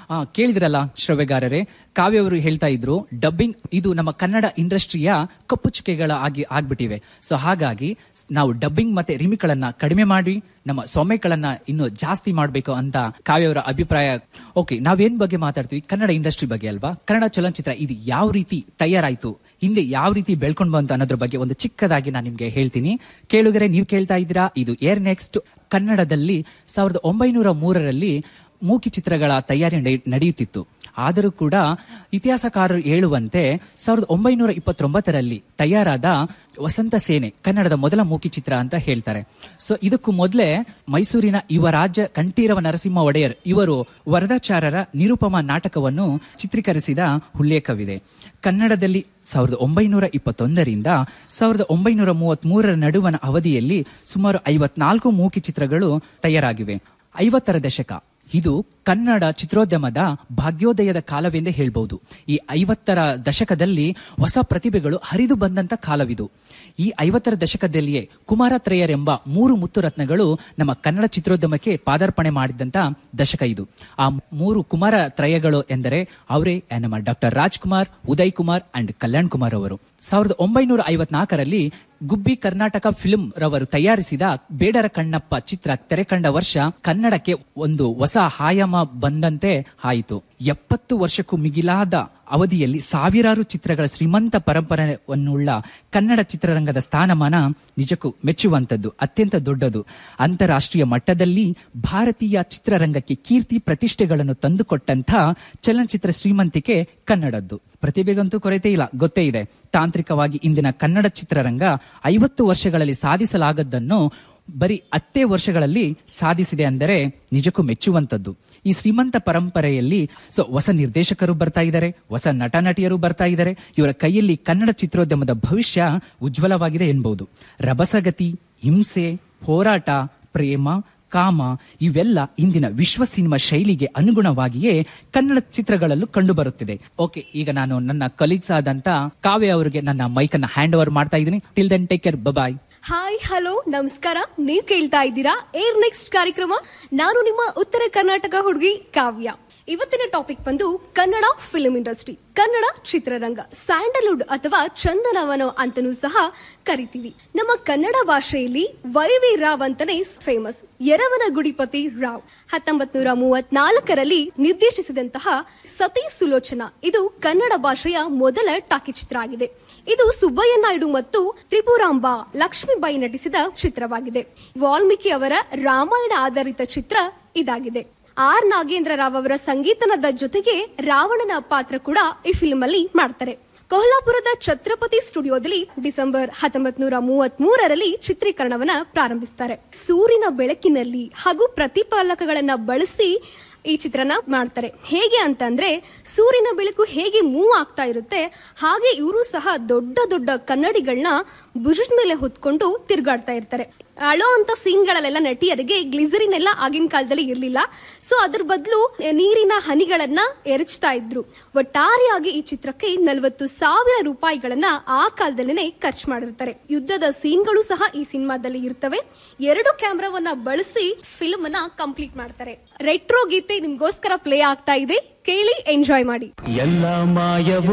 ಆ, ಕೇಳಿದ್ರಲ್ಲ ಶ್ರವ್ಯಗಾರರೇ ಕಾವ್ಯ ಅವರು ಹೇಳ್ತಾ ಇದ್ರು ಡಬ್ಬಿಂಗ್ ಇದು ನಮ್ಮ ಕನ್ನಡ ಇಂಡಸ್ಟ್ರಿಯ ಕಪ್ಪು ಚುಕ್ಕೆಗಳ ಆಗಿ ಆಗ್ಬಿಟ್ಟಿವೆ ಸೊ ಹಾಗಾಗಿ ಸ್- ನಾವು ಡಬ್ಬಿಂಗ್ ಮತ್ತೆ ರಿಮಿಕ್ಗಳನ್ನ ಕಡಿಮೆ ಮಾಡಿ ನಮ್ಮ ಸೊಮ್ಮೆಗಳನ್ನ ಇನ್ನು ಜಾಸ್ತಿ ಮಾಡಬೇಕು ಅಂತ ಕಾವ್ಯ ಅವರ ಅಭಿಪ್ರಾಯ ಓಕೆ ನಾವೇನ್ ಬಗ್ಗೆ ಮಾತಾಡ್ತೀವಿ ಕನ್ನಡ ಇಂಡಸ್ಟ್ರಿ ಬಗ್ಗೆ ಅಲ್ವಾ ಕನ್ನಡ ಚಲನಚಿತ್ರ ಇದು ಯಾವ ರೀತಿ ತಯಾರಾಯ್ತು ಹಿಂದೆ ಯಾವ ರೀತಿ ಬೆಳ್ಕೊಂಡು ಬಂತು ಅನ್ನೋದ್ರ ಬಗ್ಗೆ ಒಂದು ಚಿಕ್ಕದಾಗಿ ನಾನು ನಿಮ್ಗೆ ಹೇಳ್ತೀನಿ ಕೇಳುಗರೆ ನೀವು ಕೇಳ್ತಾ ಇದ್ದೀರಾ ಇದು ಏರ್ ನೆಕ್ಸ್ಟ್ ಕನ್ನಡದಲ್ಲಿ ಸಾವಿರದ ಒಂಬೈನೂರ ಮೂರರಲ್ಲಿ ಮೂಕಿ ಚಿತ್ರಗಳ ತಯಾರಿ ನಡೆ- ನಡೆಯುತ್ತಿತ್ತು ಆದರೂ ಕೂಡ ಇತಿಹಾಸಕಾರರು ಹೇಳುವಂತೆ ಸಾವಿರದ ಒಂಬೈನೂರ ಇಪ್ಪತ್ತೊಂಬತ್ತರಲ್ಲಿ ತಯಾರಾದ ವಸಂತ ಸೇನೆ ಕನ್ನಡದ ಮೊದಲ ಮೂಕಿ ಚಿತ್ರ ಅಂತ ಹೇಳ್ತಾರೆ ಸೊ ಇದಕ್ಕೂ ಮೊದಲೇ ಮೈಸೂರಿನ ಯುವರಾಜ ಕಂಠೀರವ ನರಸಿಂಹ ಒಡೆಯರ್ ಇವರು ವರದಾಚಾರರ ನಿರುಪಮ ನಾಟಕವನ್ನು ಚಿತ್ರೀಕರಿಸಿದ ಉಲ್ಲೇಖವಿದೆ ಕನ್ನಡದಲ್ಲಿ ಸಾವಿರದ ಒಂಬೈನೂರ ಇಪ್ಪತ್ತೊಂದರಿಂದ ಸಾವಿರದ ಒಂಬೈನೂರ ಮೂವತ್ತ್ ಮೂರರ ನಡುವಣ ಅವಧಿಯಲ್ಲಿ ಸುಮಾರು ಐವತ್ನಾಲ್ಕು ಮೂಕಿ ಚಿತ್ರಗಳು ತಯಾರಾಗಿವೆ ಐವತ್ತರ ದಶಕ ಇದು ಕನ್ನಡ ಚಿತ್ರೋದ್ಯಮದ ಭಾಗ್ಯೋದಯದ ಕಾಲವೆಂದೇ ಹೇಳ್ಬಹುದು ಈ ಐವತ್ತರ ದಶಕದಲ್ಲಿ ಹೊಸ ಪ್ರತಿಭೆಗಳು ಹರಿದು ಬಂದಂತ ಕಾಲವಿದು ಈ ಐವತ್ತರ ದಶಕದಲ್ಲಿಯೇ ಕುಮಾರತ್ರಯರ್ ಎಂಬ ಮೂರು ಮುತ್ತು ರತ್ನಗಳು ನಮ್ಮ ಕನ್ನಡ ಚಿತ್ರೋದ್ಯಮಕ್ಕೆ ಪಾದಾರ್ಪಣೆ ಮಾಡಿದಂತ ದಶಕ ಇದು ಆ ಮೂರು ಕುಮಾರ ತ್ರಯಗಳು ಎಂದರೆ ಅವರೇ ನಮ್ಮ ಡಾಕ್ಟರ್ ರಾಜ್ಕುಮಾರ್ ಉದಯ್ ಕುಮಾರ್ ಅಂಡ್ ಕಲ್ಯಾಣ್ ಕುಮಾರ್ ಅವರು ಸಾವಿರದ ಒಂಬೈನೂರ ಐವತ್ನಾಲ್ಕರಲ್ಲಿ ಗುಬ್ಬಿ ಕರ್ನಾಟಕ ಫಿಲ್ಮ್ ರವರು ತಯಾರಿಸಿದ ಬೇಡರ ಕಣ್ಣಪ್ಪ ಚಿತ್ರ ತೆರೆಕಂಡ ವರ್ಷ ಕನ್ನಡಕ್ಕೆ ಒಂದು ಹೊಸ ಆಯಾಮ ಬಂದಂತೆ ಆಯಿತು ಎಪ್ಪತ್ತು ವರ್ಷಕ್ಕೂ ಮಿಗಿಲಾದ ಅವಧಿಯಲ್ಲಿ ಸಾವಿರಾರು ಚಿತ್ರಗಳ ಶ್ರೀಮಂತ ಪರಂಪರೆಯನ್ನುಳ್ಳ ಕನ್ನಡ ಚಿತ್ರರಂಗದ ಸ್ಥಾನಮಾನ ನಿಜಕ್ಕೂ ಮೆಚ್ಚುವಂತದ್ದು ಅತ್ಯಂತ ದೊಡ್ಡದು ಅಂತಾರಾಷ್ಟ್ರೀಯ ಮಟ್ಟದಲ್ಲಿ ಭಾರತೀಯ ಚಿತ್ರರಂಗಕ್ಕೆ ಕೀರ್ತಿ ಪ್ರತಿಷ್ಠೆಗಳನ್ನು ತಂದುಕೊಟ್ಟಂತ ಚಲನಚಿತ್ರ ಶ್ರೀಮಂತಿಕೆ ಕನ್ನಡದ್ದು ಪ್ರತಿಭೆಗಂತೂ ಕೊರತೆ ಇಲ್ಲ ಗೊತ್ತೇ ಇದೆ ತಾಂತ್ರಿಕವಾಗಿ ಇಂದಿನ ಕನ್ನಡ ಚಿತ್ರರಂಗ ಐವತ್ತು ವರ್ಷಗಳಲ್ಲಿ ಸಾಧಿಸಲಾಗದ್ದನ್ನು ಬರೀ ಹತ್ತೇ ವರ್ಷಗಳಲ್ಲಿ ಸಾಧಿಸಿದೆ ಅಂದರೆ ನಿಜಕ್ಕೂ ಮೆಚ್ಚುವಂತದ್ದು ಈ ಶ್ರೀಮಂತ ಪರಂಪರೆಯಲ್ಲಿ ಸೊ ಹೊಸ ನಿರ್ದೇಶಕರು ಬರ್ತಾ ಇದ್ದಾರೆ ಹೊಸ ನಟ ನಟಿಯರು ಬರ್ತಾ ಇದ್ದಾರೆ ಇವರ ಕೈಯಲ್ಲಿ ಕನ್ನಡ ಚಿತ್ರೋದ್ಯಮದ ಭವಿಷ್ಯ ಉಜ್ವಲವಾಗಿದೆ ಎನ್ಬಹುದು ರಭಸಗತಿ ಹಿಂಸೆ ಹೋರಾಟ ಪ್ರೇಮ ಕಾಮ ಇವೆಲ್ಲ ಇಂದಿನ ವಿಶ್ವ ಸಿನಿಮಾ ಶೈಲಿಗೆ ಅನುಗುಣವಾಗಿಯೇ ಕನ್ನಡ ಚಿತ್ರಗಳಲ್ಲೂ ಕಂಡು ಬರುತ್ತಿದೆ ಓಕೆ ಈಗ ನಾನು ನನ್ನ ಕಲೀಗ್ಸ್ ಆದಂತ ಕಾವ್ಯ ಅವರಿಗೆ ನನ್ನ ಮೈಕ್ ಅನ್ನ ಹ್ಯಾಂಡ್ ಓವರ್ ಮಾಡ್ತಾ ಇದ್ದೀನಿ till then take care bye hi hello ನಮಸ್ಕಾರ ನೀವ್ ಕೇಳ್ತಾ ಇದ್ದೀರಾ ಏರ್ ನೆಕ್ಸ್ಟ್ ಕಾರ್ಯಕ್ರಮ ನಾನು ನಿಮ್ಮ ಉತ್ತರ ಕರ್ನಾಟಕ ಹುಡುಗಿ ಕಾವ್ಯ ಇವತ್ತಿನ ಟಾಪಿಕ್ ಬಂದು ಕನ್ನಡ ಫಿಲ್ಮ್ ಇಂಡಸ್ಟ್ರಿ ಕನ್ನಡ ಚಿತ್ರರಂಗ ಸ್ಯಾಂಡಲ್ವುಡ್ ಅಥವಾ ಚಂದನವನ ಅಂತನೂ ಸಹ ಕರಿತೀವಿ ನಮ್ಮ ಕನ್ನಡ ಭಾಷೆಯಲ್ಲಿ ವೈವಿ ರಾವ್ ಅಂತಾನೆ ಫೇಮಸ್ ಎರವನ ಗುಡಿಪತಿ ರಾವ್ ಹತ್ತೊಂಬತ್ ನೂರ ಮೂವತ್ನಾಲ್ಕರಲ್ಲಿ ನಿರ್ದೇಶಿಸಿದಂತಹ ಸತಿ ಸುಲೋಚನಾ ಇದು ಕನ್ನಡ ಭಾಷೆಯ ಮೊದಲ ಟಾಕಿ ಚಿತ್ರ ಆಗಿದೆ ಇದು ಸುಬ್ಬಯ್ಯ ನಾಯ್ಡು ಮತ್ತು ತ್ರಿಪುರಾಂಬ ಲಕ್ಷ್ಮೀಬಾಯಿ ನಟಿಸಿದ ಚಿತ್ರವಾಗಿದೆ ವಾಲ್ಮೀಕಿ ಅವರ ರಾಮಾಯಣ ಆಧಾರಿತ ಚಿತ್ರ ಇದಾಗಿದೆ ಆರ್ ನಾಗೇಂದ್ರ ರಾವ್ ಅವರ ಸಂಗೀತನದ ಜೊತೆಗೆ ರಾವಣನ ಪಾತ್ರ ಕೂಡ ಈ ಫಿಲ್ಮ್ ಅಲ್ಲಿ ಮಾಡ್ತಾರೆ ಕೊಲ್ಹಾಪುರದ ಛತ್ರಪತಿ ಸ್ಟುಡಿಯೋದಲ್ಲಿ ಡಿಸೆಂಬರ್ ಹತ್ತೊಂಬತ್ ನೂರ ಮೂವತ್ತ್ ಮೂರರಲ್ಲಿ ಚಿತ್ರೀಕರಣವನ್ನ ಪ್ರಾರಂಭಿಸ್ತಾರೆ ಸೂರ್ಯನ ಬೆಳಕಿನಲ್ಲಿ ಹಾಗೂ ಪ್ರತಿಫಲಕಗಳನ್ನ ಬಳಸಿ ಈ ಚಿತ್ರನ ಮಾಡ್ತಾರೆ ಹೇಗೆ ಅಂತಂದ್ರೆ ಸೂರ್ಯನ ಬೆಳಕು ಹೇಗೆ ಮೂವ್ ಆಗ್ತಾ ಇರುತ್ತೆ ಹಾಗೆ ಇವರು ಸಹ ದೊಡ್ಡ ದೊಡ್ಡ ಕನ್ನಡಿಗಳನ್ನ ಭುಜದ ಮೇಲೆ ಹೊತ್ಕೊಂಡು ತಿರುಗಾಡ್ತಾ ಇರ್ತಾರೆ ಅಳೋ ಅಂತ ಸೀನ್ಗಳಲ್ಲೆಲ್ಲ ನಟಿಯರಿಗೆ ಗ್ಲಿಸರಿನ್ ಎಲ್ಲ ಆಗಿನ ಕಾಲದಲ್ಲಿ ಇರ್ಲಿಲ್ಲ ಸೊ ಅದ್ರ ಬದಲು ನೀರಿನ ಹನಿಗಳನ್ನ ಎರಚ್ತಾ ಇದ್ರು ಒಟ್ಟಾರೆಯಾಗಿ ಈ ಚಿತ್ರಕ್ಕೆ ನಲವತ್ತು ಸಾವಿರ ರೂಪಾಯಿಗಳನ್ನ ಆ ಕಾಲದಲ್ಲೇನೆ ಖರ್ಚು ಮಾಡಿರ್ತಾರೆ ಯುದ್ಧದ ಸೀನ್ಗಳು ಸಹ ಈ ಸಿನಿಮಾದಲ್ಲಿ ಇರ್ತವೆ ಎರಡು ಕ್ಯಾಮ್ರಾವನ್ನ ಬಳಸಿ ಫಿಲ್ಮ್ ಅನ್ನ ಕಂಪ್ಲೀಟ್ ಮಾಡ್ತಾರೆ ರೆಟ್ರೋ ಗೀತೆ ನಿಮ್ಗೋಸ್ಕರ ಪ್ಲೇ ಆಗ್ತಾ ಇದೆ ಕೇಳಿ ಎಂಜಾಯ್ ಮಾಡಿ ಎಲ್ಲ ಮಾಯವೋ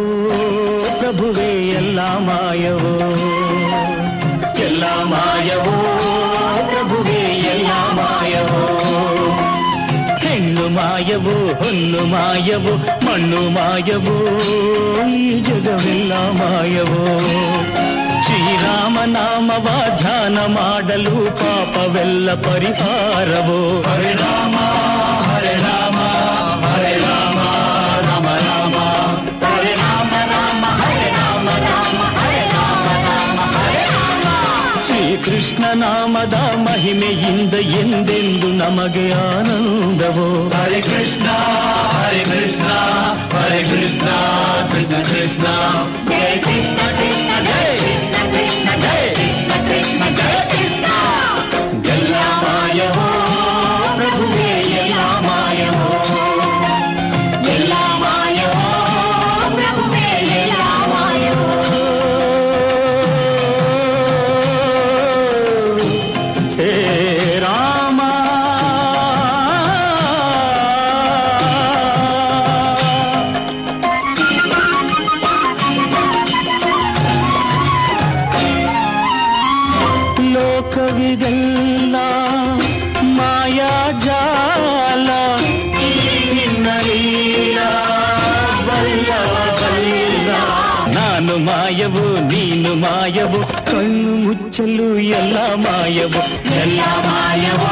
ಪ್ರಭುವೇ ಎಲ್ಲ ಮಾಯವೋ ಎಲ್ಲ ಮಾಯವೋ ಪ್ರಭುವೇ ಎಲ್ಲ ಮಾಯವೋ ಹೆಣ್ಣು ಮಾಯವೋ ಹೊನ್ನು ಮಾಯವೋ ಮಣ್ಣು ಮಾಯವೋ ಈ ಜಗವೆಲ್ಲ ಮಾಯವೋ ಶ್ರೀರಾಮ ನಾಮವ ಧ್ಯಾನ ಮಾಡಲು ಪಾಪವೆಲ್ಲ ಪರಿಹಾರವೋ ಹರೆ ರಾಮ ಹರೆ ರಾಮ ಹರೆ ರಾಮ ರಾಮ ರಾಮ ಹರೆ ರಾಮ ರಾಮ ಹರೆ ರಾಮ ರಾಮ ಹರೆ ರಾಮ ರಾಮ ಹರೆ ರಾಮ ಶ್ರೀಕೃಷ್ಣ ನಾಮದ ಮಹಿಮೆಯಿಂದ ಎಂದೆಂದು ನಮಗೆ ಆನಂದವೋ ಹರೆ ಕೃಷ್ಣ ಹರೆ ಕೃಷ್ಣ ಹರೆ ಕೃಷ್ಣ ಕೃಷ್ಣ ಕೃಷ್ಣ ಜಯ ಕೃಷ್ಣ ಕೃಷ್ಣ ಜಯ ಕೃಷ್ಣ ಕೃಷ್ಣ ಜಯ ಕೃಷ್ಣ ಕೃಷ್ಣ ಜಯ ಕೃಷ್ಣ ಎಲ್ಲ ಮಾಯವೋ ಪ್ರಭುವೇ ಎಲ್ಲ ಮಾಯವೋ ಎಲ್ಲ ಮಾಯವೋ ಪ್ರಭುವೇ ಎಲ್ಲ ಮಾಯವೋ ಹೇ ರಾಮ ಇದೆಲ್ಲ ಮಾಯಾ ಜಾಲ ಈ ನಿನ್ನ ಲೀಲ ಬಲ್ಲವ ಬಲ್ಲ ನಾನು ಮಾಯವು ನೀನು ಮಾಯವು ಕಣ್ಣು ಮುಚ್ಚಲು ಎಲ್ಲ ಮಾಯವು ಎಲ್ಲ ಮಾಯವು